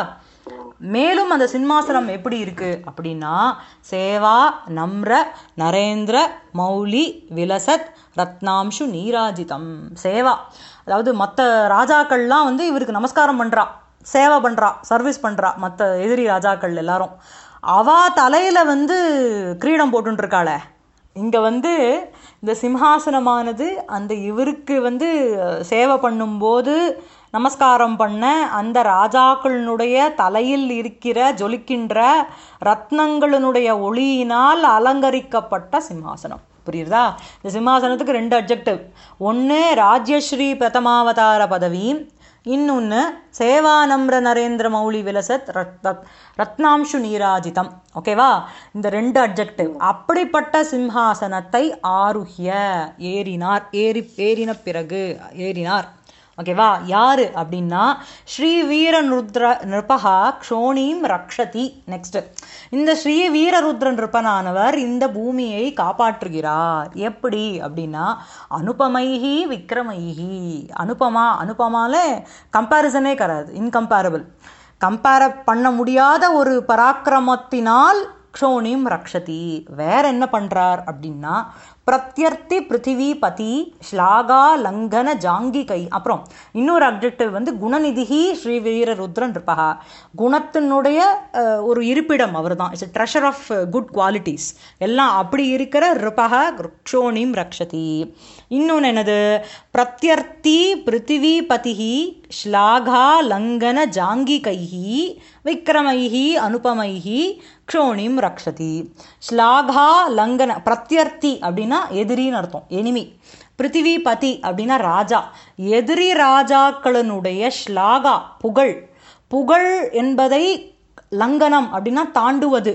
மேலும் அந்த சிம்மாசனம் எப்படி இருக்கு அப்படின்னா சேவா நம்ர நரேந்திர மௌலி விலசத் ரத்னாம்சு நீராஜிதம் சேவா அதாவது மற்ற ராஜாக்கள்லாம் வந்து இவருக்கு நமஸ்காரம் பண்றா சேவை பண்றா சர்வீஸ் பண்றா மற்ற எதிரி ராஜாக்கள் எல்லாரும் அவா தலையில வந்து கிரீடம் போட்டுட்டு இருக்காளே இங்க வந்து இந்த சிம்ஹாசனமானது அந்த இவருக்கு வந்து அஹ், சேவை பண்ணும்போது நமஸ்காரம் பண்ண அந்த ராஜாக்களினுடைய தலையில் இருக்கிற ஜொலிக்கின்ற ரத்னங்களினுடைய ஒளியினால் அலங்கரிக்கப்பட்ட சிம்ஹாசனம் புரியுறதா இந்த சிம்ஹாசனத்துக்கு ரெண்டு அப்ஜெக்டிவ் ஒன்று ராஜ்யஸ்ரீ பிரதமாவதார பதவியும் இன்னொன்று சேவானம்ர நரேந்திர மௌலி விலசத் ரத் ரத்- ரத்னாம்சு நீராஜிதம் ஓகேவா இந்த ரெண்டு அப்ஜெக்டிவ் அப்படிப்பட்ட சிம்ஹாசனத்தை ஆருஹ்ய ஏறினார் ஏறி ஏறின பிறகு ஏறினார் ஓகேவா யாரு அப்படின்னா ஸ்ரீ வீர ருத்ர நிருபகா க்ஷோணீம் ரக்ஷதி நெக்ஸ்ட் இந்த ஸ்ரீ வீரருத்ர நிருபனானவர் இந்த பூமியை காப்பாற்றுகிறார் எப்படி அப்படின்னா அனுபமைஹி விக்ரமைஹி அனுபமா அனுபமால கம்பேரிசனே கிடையாது இன்கம்பேரபிள் கம்பேர பண்ண முடியாத ஒரு பராக்கிரமத்தினால் க்ஷோணிம் ரக்ஷதி வேற என்ன பண்றார் அப்படின்னா பிரத்யர்த்தி பிருத்திவி பதி ஸ்லாகா லங்கன ஜாங்கி கை அப்புறம் இன்னொரு அப்ஜெக்டிவ் வந்து குணநிதிஹி ஸ்ரீ வீர ருத்ரன் இருப்பகா குணத்தினுடைய அஹ், ஒரு இருப்பிடம் அவர் தான் it's treasure of good qualities எல்லாம் அப்படி இருக்கிற ரிபக க்ஷோணிம் ரக்ஷதி இன்னொன்று என்னது பிரத்யர்த்தி பிருத்திவி பதிஹி ஸ்லாகா லங்கன ஜாங்கி கைஹி விக்ரமைஹி அனுபமைஹி க்ஷோணிம் ரக்ஷதி ஸ்லாகா லங்கன பிரத்யர்த்தி அப்படின்னா எதிரின்னு அர்த்தம் எனிமி பிருத்திவி பதி அப்படின்னா ராஜா எதிரி ராஜாக்களினுடைய ஸ்லாகா புகழ் புகழ் என்பதை லங்கனம் அப்படின்னா தாண்டுவது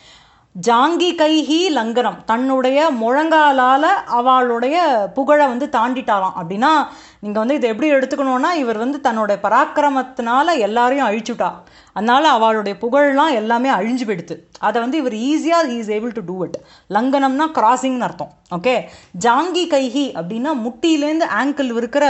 ஜாங்கி கைஹி லங்கனம் தன்னுடைய முழங்காலால அவளுடைய புகழை வந்து தாண்டிட்டாராம் அப்படின்னா நீங்க வந்து இதை எப்படி எடுத்துக்கணும்னா இவர் வந்து தன்னுடைய பராக்கிரமத்தினால எல்லாரையும் அழிச்சுட்டா அதனால அவளுடைய புகழ்லாம் எல்லாமே அழிஞ்சு போயிடுது அதை வந்து இவர் ஈஸியா is able to do it லங்கனம்னா கிராசிங்னு அர்த்தம் ஓகே ஜாங்கி கைஹி அப்படின்னா முட்டியிலேருந்து ஆங்கிள் இருக்கிற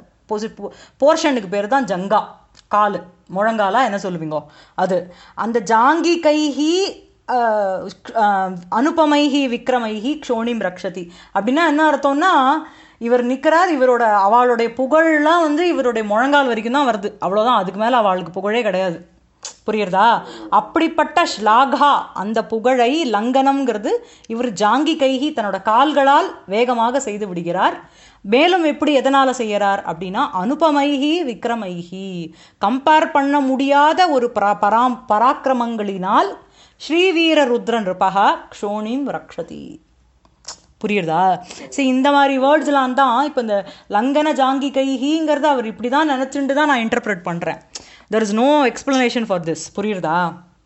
போர்ஷனுக்கு பேர் தான் ஜங்கா காலு முழங்காலா என்ன சொல்லுவீங்க அது அந்த ஜாங்கி கைஹி அஹ், அஹ், அனுபமைஹி விக்ரமைஹி க்ஷோணிம் ரக்ஷதி அப்படின்னா என்ன அர்த்தம்னா இவர் நிக்கிறார் இவரோட அவளுடைய புகழ்லாம் வந்து இவருடைய முழங்கால் வரைக்கும் தான் வருது அவ்வளவுதான் அதுக்கு மேல அவளுக்கு புகழே கிடையாது புரியுறதா அப்படிப்பட்ட ஸ்லாகா அந்த புகழை லங்கனம்ங்கிறது இவர் ஜாங்கி கைகி தன்னோட கால்களால் வேகமாக செய்து விடுகிறார் மேலும் எப்படி எதனால செய்யறார் அப்படின்னா அனுபமைஹி விக்ரமைஹி கம்பேர் பண்ண முடியாத ஒரு பரா பராம் பராக்கிரமங்களினால் ஸ்ரீவீர ருத்ரன் ரிபகா க்ஷோணிம் ரக்ஷதி புரியுறதா சரி இந்த மாதிரி வேர்ட்ஸ்லாம் தான் இப்போ இந்த லங்கன ஜாங்கி கைஹிங்கிறத அவர் இப்படி தான் நினச்சிட்டு தான் நான் இன்டர்பிரட் பண்ணுறேன் there is no explanation for this புரியுறதா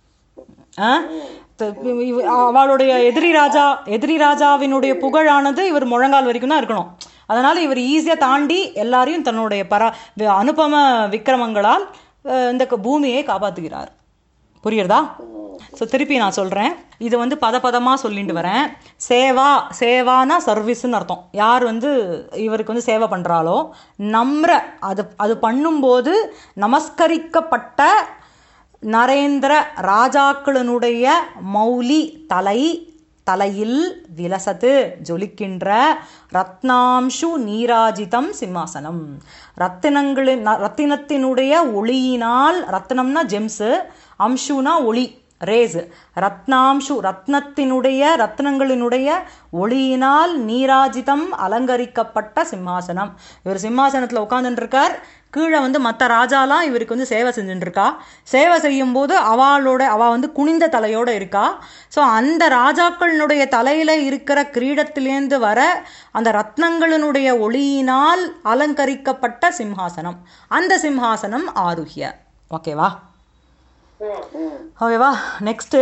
ஆ? த- இவ- அவளுடைய எதிரி ராஜா எதிரி ராஜாவினுடைய புகழானது இவர் முழங்கால் வரைக்கும் தான் இருக்கணும் அதனால இவர் ஈஸியா தாண்டி எல்லாரையும் தன்னுடைய பரா வி- அனுபம விக்ரமங்களால் அஹ், இந்த க- பூமியை காப்பாத்துகிறார் புரியுறதா ஸோ திருப்பி நான் சொல்றேன் இது வந்து பத பதமா சொல்லிட்டு வரேன் சேவா சேவானா சர்வீஸ்னு அர்த்தம் யார் வந்து இவருக்கு வந்து சேவை பண்றாளோ நம்ர அது அது பண்ணும்போது நமஸ்கரிக்கப்பட்ட நரேந்திர ராஜாக்களினுடைய மௌலி தலை தலையில் விலசத்து ஜொலிக்கின்ற ரத்னாம்சு நீராஜிதம் சிம்மாசனம் ரத்தினங்களின் ந- ரத்தினத்தினுடைய ஒளியினால் ரத்தினம்னா ஜெம்ஸு அம்சுனா ஒளி ரேஸ் ரத்னாம்சு ரத்னத்தினுடைய ரத்னங்களினுடைய ஒளியினால் நீராஜிதம் அலங்கரிக்கப்பட்ட சிம்மாசனம் இவர் சிம்மாசனத்தில் உட்கார்ந்துட்டு இருக்கார் கீழே வந்து மற்ற ராஜாலாம் இவருக்கு வந்து சேவை செஞ்சுட்டு இருக்கா சேவை செய்யும்போது அவளோட அவ வந்து குனிந்த தலையோட இருக்கா ஸோ அந்த ராஜாக்களினுடைய தலையில இருக்கிற கிரீடத்திலேந்து வர அந்த ரத்னங்களினுடைய ஒளியினால் அலங்கரிக்கப்பட்ட சிம்ஹாசனம் அந்த சிம்ஹாசனம் ஆருஹ்ய ஓகேவா ஓகேவா நெக்ஸ்ட்டு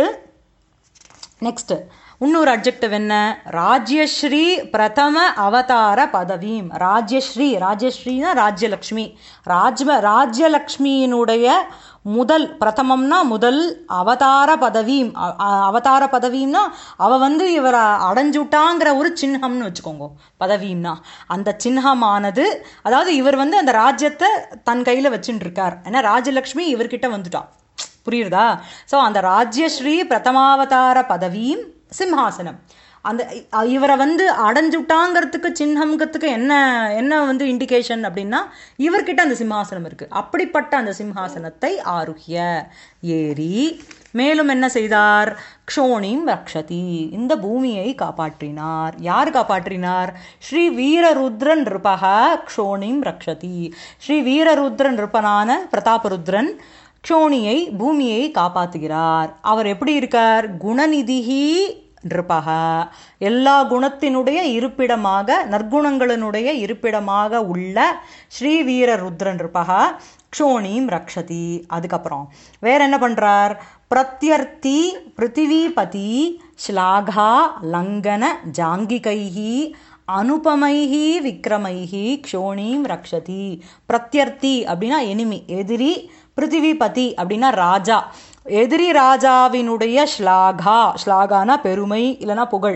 நெக்ஸ்ட் இன்னொரு அப்ஜெக்டிவ் என்ன ராஜ்யஸ்ரீ பிரதம அவதார பதவியும் ராஜ்யஸ்ரீ ராஜ்யஸ்ரீனா ராஜ்யலக்ஷ்மி ராஜ்ம ராஜ்யலக்ஷ்மியினுடைய முதல் பிரதமம்னா முதல் அவதார பதவியும் அ- அ- அவதார பதவியும்னா அவ வந்து இவரை அடைஞ்சுட்டாங்கிற ஒரு சின்னம்னு வச்சுக்கோங்க பதவியும்னா அந்த சின்னமானது அதாவது இவர் வந்து அந்த ராஜ்யத்தை தன் கையில வச்சுட்டு இருக்கார் ஏன்னா ராஜலக்ஷ்மி இவர்கிட்ட வந்துட்டா புரியுறதா ஸோ அந்த ராஜ்யஸ்ரீ பிரதமாவதார பதவியும் சிம்ஹாசனம் அந்த இ- இவரை வந்து அடைஞ்சுட்டாங்கிறதுக்கு சின்னம்ங்கிறதுக்கு என்ன என்ன வந்து இண்டிகேஷன் அப்படின்னா இவர்கிட்ட அந்த சிம்ஹாசனம் இருக்கு அப்படிப்பட்ட அந்த சிம்ஹாசனத்தை ஆருஹ்ய ஏறி மேலும் என்ன செய்தார் க்ஷோணிம் ரக்ஷதி இந்த பூமியை காப்பாற்றினார் யார் காப்பாற்றினார் ஸ்ரீ வீரருத்ரன் நிருபக க்ஷோணிம் ரக்ஷதி ஸ்ரீ வீரருத்ரன் நிருப்பனான பிரதாபருத்ரன் க்ஷோணியை பூமியை காப்பாத்துகிறார் அவர் எப்படி இருக்கார் குணநிதிஹி நிருபக எல்லா குணத்தினுடைய இருப்பிடமாக நற்குணங்களினுடைய இருப்பிடமாக உள்ள ஸ்ரீ வீரருத்ர நிருபக க்ஷோணிம் ரக்ஷதி அதுக்கப்புறம் வேற என்ன பண்றார் பிரத்யர்த்தி பிருத்திவிபதி ஸ்லாகா லங்கன ஜாங்கிகைஹி அனுபமைஹி விக்ரமைஹி க்ஷோணிம் ரக்ஷதி பிரத்யர்த்தி அப்படின்னா எனிமி எதிரி பிருத்திவிபதி அப்படின்னா ராஜா எதிரி ராஜாவினுடைய ஸ்லாகா ஸ்லாகானா பெருமை இல்லைன்னா புகழ்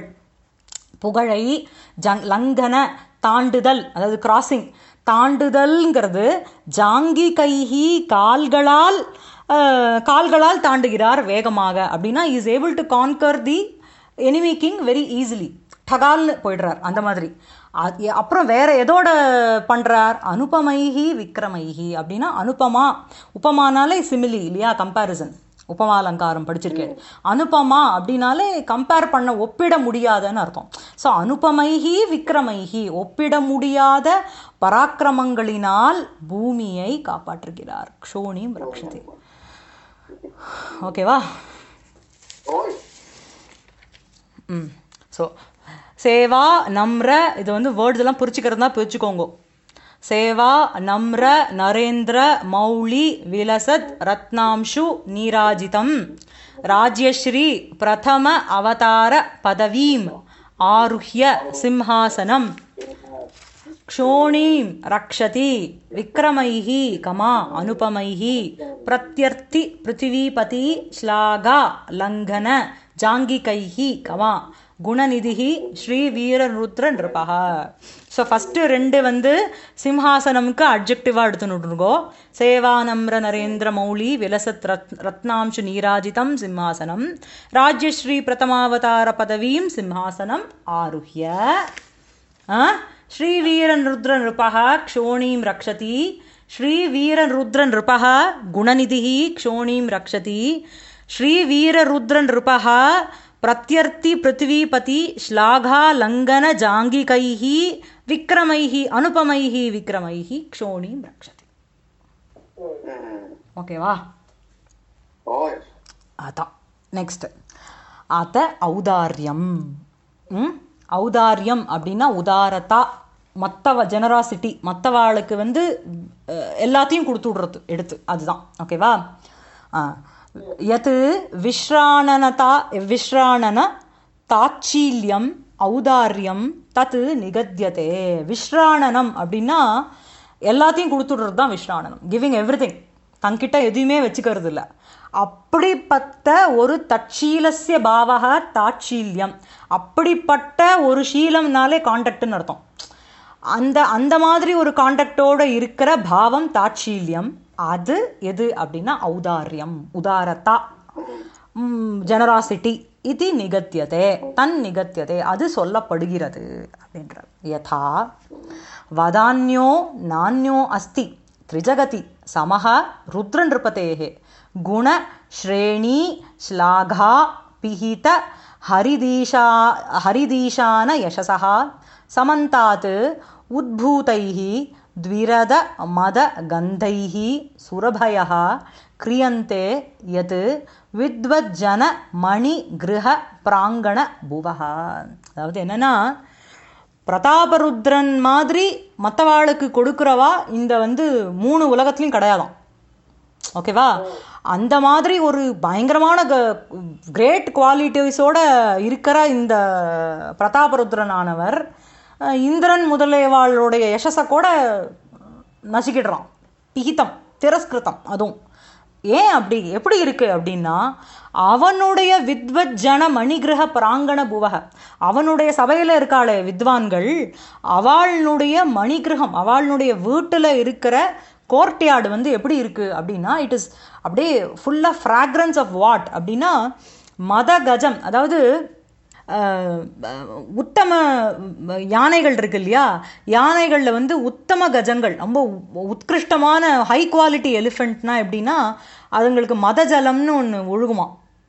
புகழை ஜங் லங்கன தாண்டுதல் அதாவது கிராசிங் தாண்டுதல்ங்கிறது ஜாங்கி கைஹி கால்களால் அஹ், கால்களால் தாண்டுகிறார் வேகமாக அப்படின்னா is able to conquer the enemy king very easily டகால்னு போயிடுறார் அந்த மாதிரி அ- எ- அப்புறம் வேற எதோட பண்றார் அனுபமைஹி விக்ரமைஹி அப்படின்னா அனுபமா உபமானாலே சிமிலி இல்லையா கம்பேரிசன் உபமா அலங்காரம் படிச்சிருக்கேன் அனுபமா அப்படின்னாலே கம்பேர் பண்ண ஒப்பிட முடியாதன்னு அர்த்தம் ஸோ அனுபமைஹி விக்ரமைஹி ஒப்பிட முடியாத பராக்கிரமங்களினால் பூமியை காப்பாற்றுகிறார் க்ஷோணிம் ரக்ஷதி ஓகேவா ஓய் ம் ஸோ சேவா நம்ர இது வந்து வேர்ட்ஸ் எல்லாம் புரிச்சுக்கிறது தான் பிரிச்சுக்கோங்க சேவா நம்ர நரேந்திர மௌலி விலசத் ரத்னாம்சு நீராஜிதம் ராஜ்யஸ்ரீ பிரதம அவதார பதவீம் ஆருஹ்ய சிம்ஹாசனம் क्षोणीं रक्षति विक्रमैः कमा अनुपमैः प्रत्यर्थि पृथिवीपति श्लाघा लङ्घन जाङ्गिकैः कमा குணநிதிஹி ஸ்ரீ வீரருத்ர நிருபக ஸோ ஃபஸ்ட்டு ரெண்டு வந்து சிம்ஹாசனம்க்கு அட்ஜெக்டிவாக எடுத்துனுட்ருக்கோ சேவானம்ர நரேந்திர மௌலி விலசத் ரத் ரத்னாம்சு நீராஜிதம் சிம்ஹாசனம் ராஜ்யஸ்ரீ பிரதமாவதார பதவீம் சிம்ஹாசனம் ஆருஹ்ய आ? श्रीवीरनरुद्रनृपः क्षोणीं रक्षति श्रीवीररुद्रनृपः गुणनिधिः क्षोणीं रक्षति श्रीवीररुद्रनृपः प्रत्यर्थि पृथ्वीपति श्लाघालङ्घनजाङ्गिकैः विक्रमैः अनुपमैः विक्रमैः क्षोणीं रक्षति ஓகேவா ஓய் அதான் நெக்ஸ்ட் அத ஔதாரியம் ம் ஔதாரியம் அப்படின்னா உதாரத்தா மற்றவ ஜெனராசிட்டி மற்றவாளுக்கு வந்து அஹ், எல்லாத்தையும் கொடுத்து விடுறது எடுத்து அதுதான் ஓகேவா ஆ யத் விஸ்ராணனதா விஸ்ராணன தாட்சீல்யம் ஔதாரியம் தத் நிகத்தியதே விஸ்ராணனம் அப்படின்னா எல்லாத்தையும் கொடுத்துடுறது தான் விஸ்ராணனம் கிவிங் எவ்ரி திங் தங்கிட்ட எதுவுமே வச்சுக்கிறது இல்லை அப்படிப்பட்ட ஒரு தட்சீலசிய பாவக தாட்சீல்யம் அப்படிப்பட்ட ஒரு சீலம்னாலே காண்டக்ட்னு அர்த்தம் அந்த அந்த மாதிரி ஒரு காண்டக்டோட இருக்கிற பாவம் தாட்சீல்யம் அது எது அப்படின்னா ஔதாரியம் உதாரத்தா ஜெனராசிட்டி இது நிகத்தியதே தன் நிகத்தியதே அது சொல்லப்படுகிறது அப்படின்றார் யதா வதான்யோ நான்யோ அஸ்தி திரிஜகதி சமஹ ருத்ரநிருபதேः குண ஸ்ரேணி ஸ்லாகா பிஹித ஹரிதீஷா ஹரிதீஷான யசசா சமந்தாத் உத்பூதைः द्विरद मद गन्धैः सुरभयः क्रियन्ते यत् வித்வஜன மணி கிரக பிராங்கண புவஹ அதாவது என்னன்னா பிரதாபருத்ரன் மாதிரி மற்றவாளுக்கு கொடுக்குறவா இந்த வந்து மூணு உலகத்துலையும் கிடையாதாம் ஓகேவா அந்த மாதிரி ஒரு பயங்கரமான கிரேட் குவாலிட்டிஸோட இருக்கிற இந்த பிரதாபருத்ரனானவர் அஹ், இந்திரன் முதலியவாளுடைய யசஸை கூட நசுக்கிடுறான் பிகிதம் திரஸ்கிருதம் அதுவும் ஏன் அப்படி எப்படி இருக்கு அப்படின்னா அவனுடைய வித்வத் ஜன மணிகிரக பிராங்கண புவக அவனுடைய சபையில இருக்காளே வித்வான்கள் அவளுடைய மணிகிரகம் அவளுடைய வீட்டுல இருக்கிற கோர்ட்யார்டு வந்து எப்படி இருக்கு அப்படின்னா இட் இஸ் அப்படியே ஃபுல்லாக ஃப்ராக்ரன்ஸ் ஆஃப் வாட் அப்படின்னா மத கஜம் அதாவது அஹ், உத்தம யானைகள் இருக்கு இல்லையா யானைகளில் வந்து உத்தம கஜங்கள் ரொம்ப உ- உத்கிருஷ்டமான ஹை குவாலிட்டி எலிஃபெண்ட்னா எப்படின்னா அதுங்களுக்கு மத ஜலம்னு ஒன்று ஒழுகுமா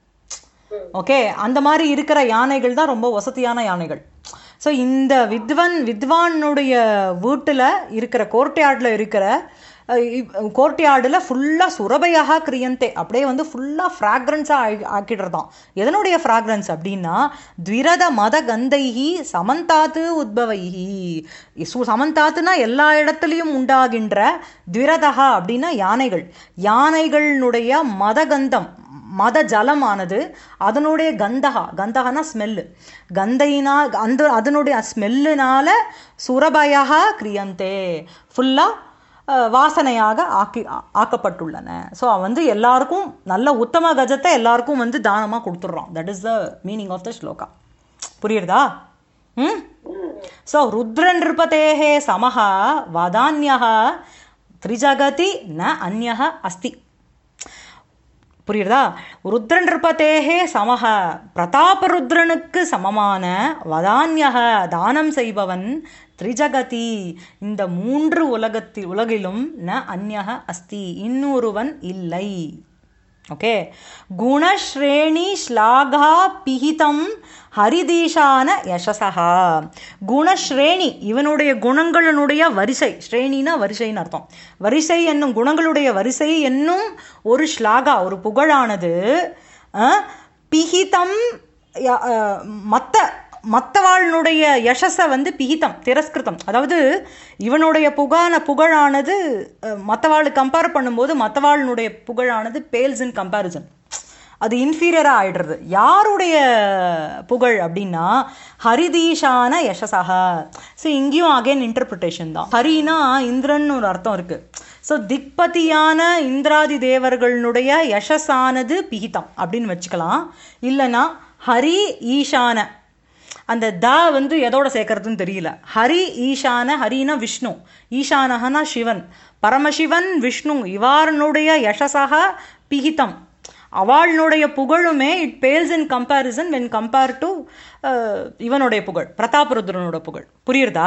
ஓகே அந்த மாதிரி இருக்கிற யானைகள் தான் ரொம்ப வசதியான யானைகள் ஸோ இந்த வித்வன் வித்வானுடைய வீட்டில் இருக்கிற கோர்ட்யார்டில் இருக்கிற கோர்ட்யார்டில் ஃபுல்லாக சுரபையாக கிரியந்தே அப்படியே வந்து ஃபுல்லாக ஃப்ராக்ரன்ஸாக ஆக்கிடுறதாம் எதனுடைய ஃப்ராக்ரன்ஸ் அப்படின்னா த்விரத மத கந்தைஹி சமந்தாத்து உத்பவைஹி சு சமந்தாத்துனா எல்லா இடத்துலையும் உண்டாகின்ற த்விரதா அப்படின்னா யானைகள் யானைகளினுடைய மதகந்தம் மத ஜலமானது அதனுடைய கந்தகா கந்தகனா ஸ்மெல்லு கந்தையினா அந்த அதனுடைய ஸ்மெல்லுனால சுரபயா கிரியந்தே ஃபுல்லாக வாசனையாக ஆக்கி ஆ- ஆக்கப்பட்டுள்ளன ஸோ வந்து எல்லாருக்கும் நல்ல உத்தம கஜத்தை எல்லாருக்கும் வந்து தானமாக கொடுத்துட்றான் that is the meaning of the sloka புரியுறதா ம் ஸோ ருத்ரன் நிருபதேஹே சமஹ வதான்யः த்ரிஜகதி ந அந்யः அஸ்தி புரியுறதா ருத்ரன் நிருபதேஹே சமஹ பிரதாபருத்ரனுக்கு சமமான வதான்யக தானம் செய்பவன் த்ரிஜகதி இந்த மூன்று உலகத்தில் உலகிலும் ந அந்யக அஸ்தி இன்னொருவன் இல்லை ஓகே குணஸ்ரேணி ஸ்லாகா பிஹிதம் ஹரிதீஷான யசசா குணஸ்ரேணி இவனுடைய குணங்களினுடைய வரிசை ஸ்ரேணினா வரிசைன்னு அர்த்தம் வரிசை என்னும் குணங்களுடைய வரிசை என்னும் ஒரு ஸ்லாகா ஒரு புகழானது அஹ், பிஹிதம் ய- அஹ், மத்த மற்றவாளுடைய யசஸை வந்து பிஹிதம் திரஸ்கிருதம் அதாவது இவனுடைய புகான புகழானது மற்றவாள் கம்பேர் பண்ணும்போது மற்றவாளுடைய புகழானது பேல்ஸ் இன் கம்பேரிசன் அது இன்ஃபீரியராக ஆயிடுறது யாருடைய புகழ் அப்படின்னா ஹரிதீஷான யசசக ஸோ இங்கேயும் அகைன் இன்டர்பிரிட்டேஷன் தான் ஹரினா இந்திரன் ஒரு அர்த்தம் இருக்கு ஸோ திக்பதியான இந்திராதி தேவர்களுடைய யசஸானது பிஹிதம் அப்படின்னு வச்சுக்கலாம் இல்லைன்னா ஹரி ஈஷான அந்த த வந்து எதோட சேர்க்கறதுன்னு தெரியல ஹரி ஈஷான ஹரினா விஷ்ணு ஈஷானஹனா சிவன் பரமசிவன் விஷ்ணு இவாரனுடைய யசசக பிஹிதம் அவளுடைய புகழுமே it pales in comparison when compare to இவனுடைய புகழ் பிரதாபருத்ரனோட புகழ் புரியுறதா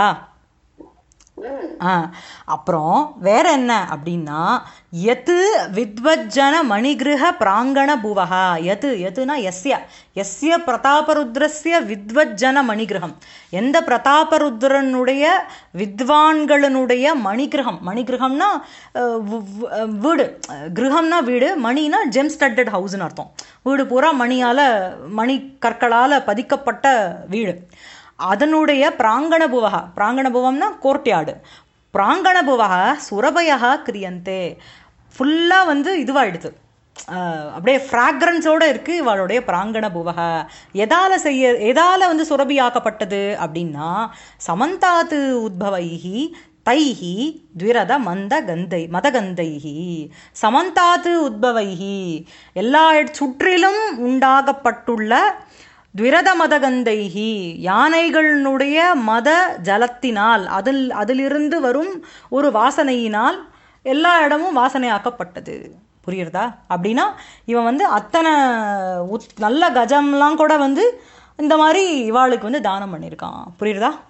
ஆ அப்புறம் வேற என்ன அப்படின்னா எத்து வித்வஜன மணிகிருஹ பிராங்கண புவகா எது எதுனா எஸ்ய எஸ்ய பிரதாபருத்ரஸ்ய வித்வஜன மணிகிரகம் எந்த பிரதாபருத்ரனுடைய வித்வான்களினுடைய மணிகிரகம் மணிகிரகம்னா அஹ், வு- வு- அஹ், வீடு அஹ், கிரகம்னா வீடு மணினா ஜெம் ஸ்டட்டட் ஹவுஸ்னு அர்த்தம் வீடு பூரா மணியால மணி கற்களால பதிக்கப்பட்ட வீடு அதனுடைய பிராங்கண புவகா பிராங்கண புவம்னா கோர்ட்யார்டு பிராங்கண புவகா சுரபயா கிரியந்தே ஃபுல்லாக வந்து இதுவாயிடுது அஹ் அப்படியே ஃப்ராக்ரன்ஸோட இருக்கு இவளுடைய பிராங்கண புவக எதால செய்ய எதால வந்து சுரபியாக்கப்பட்டது அப்படின்னா சமந்தாத்து உத்பவைஹி தைஹி த்விரத மந்த கந்தை மதகந்தைஹி சமந்தாத்து உத்பவைஹி எல்லா இட- சுற்றிலும் உண்டாகப்பட்டுள்ள த்விரத மதகந்தைஹி யானைகளினுடைய மத ஜலத்தினால் அதில் அதிலிருந்து வரும் ஒரு வாசனையினால் எல்லா இடமும் வாசனையாக்கப்பட்டது புரியுறதா அப்படின்னா இவன் வந்து அத்தனை உத் நல்ல கஜம்லாம் கூட வந்து இந்த மாதிரி இவாளுக்கு வந்து தானம் பண்ணியிருக்கான் புரியுறதா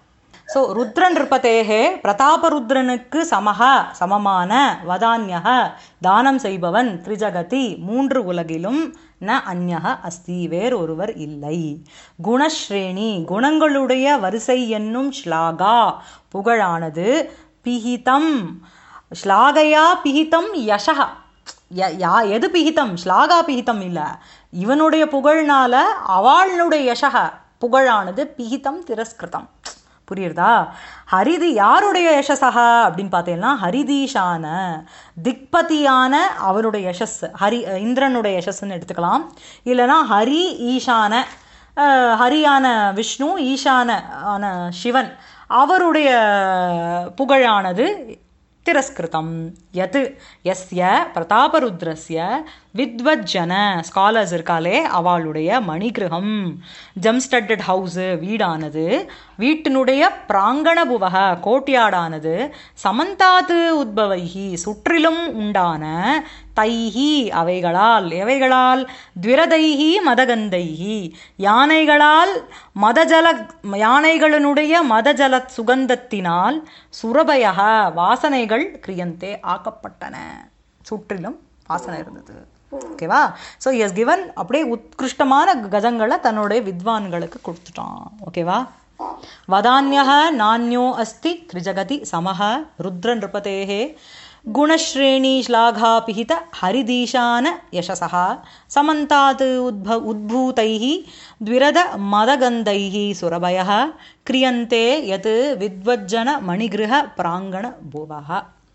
ஸோ ருத்ரன் நிருபதேகே பிரதாபருத்ரனுக்கு சமக சமமான வதான்யக தானம் செய்பவன் திரிஜகதி மூன்று உலகிலும் ந அந்யக அஸ்தி வேறொருவர் இல்லை குணஸ்ரேணி குணங்களுடைய வரிசை என்னும் ஸ்லாகா புகழானது பிஹிதம் ஸ்லாகையா பிஹிதம் யசக ய- யா எது பிஹிதம் ஸ்லாகா பிஹிதம் இல்ல இவனுடைய புகழ்னால அவளுடைய யசக புகழானது பிஹிதம் திரஸ்கிருதம் புரியுறதா ஹரிதி யாருடைய யசசக அப்படின்னு பார்த்தீங்கன்னா ஹரிதீஷான திக்பதியான அவருடைய யசஸ் ஹரி இந்திரனுடைய யசஸ்ன்னு எடுத்துக்கலாம் இல்லைன்னா ஹரி ஈஷான அஹ், ஹரியான விஷ்ணு ஈஷான ஆன சிவன் அவருடைய புகழானது திரஸ்கிருதம் யத் எஸ்ய பிரதாபருத்ரஸ்ய வித்வஜன ஸ்காலர்ஸ் இருக்காளே அவளுடைய மணிகிரகம் ஜம்ஸ்டட்டட் ஹவுஸு வீடானது வீட்டினுடைய பிராங்கண புவக கோட்யாடானது சமந்தாது உத்பவைகி சுற்றிலும் உண்டான தைஹி அவைகளால் எவைகளால் த்விரதைஹி மதகந்தைஹி யானைகளால் மதஜல யானைகளினுடைய மதஜல சுகந்தத்தினால் சுரபயக வாசனைகள் கிரியந்தே ஆக்கப்பட்டன சுற்றிலும் வாசனை இருந்தது ஓகேவா ஸோ எஸ் கிவன் அப்படியே உத்கிருஷ்டமான கஜங்களை தன்னுடைய வித்வான்களுக்கு கொடுத்துட்டான் ஓகேவா வதான்யः நான்யோ அஸ்தி त्रिजगति समः रुद्रनृपतेः गुणश्रेणीश्लाघापिहित हरिदीशान यशसः समन्तात् उद्भ उद्भूतैः द्विरदमदगन्धैः सुरभयः क्रियन्ते यत् विद्वज्जनमणिगृहप्राङ्गणभुवः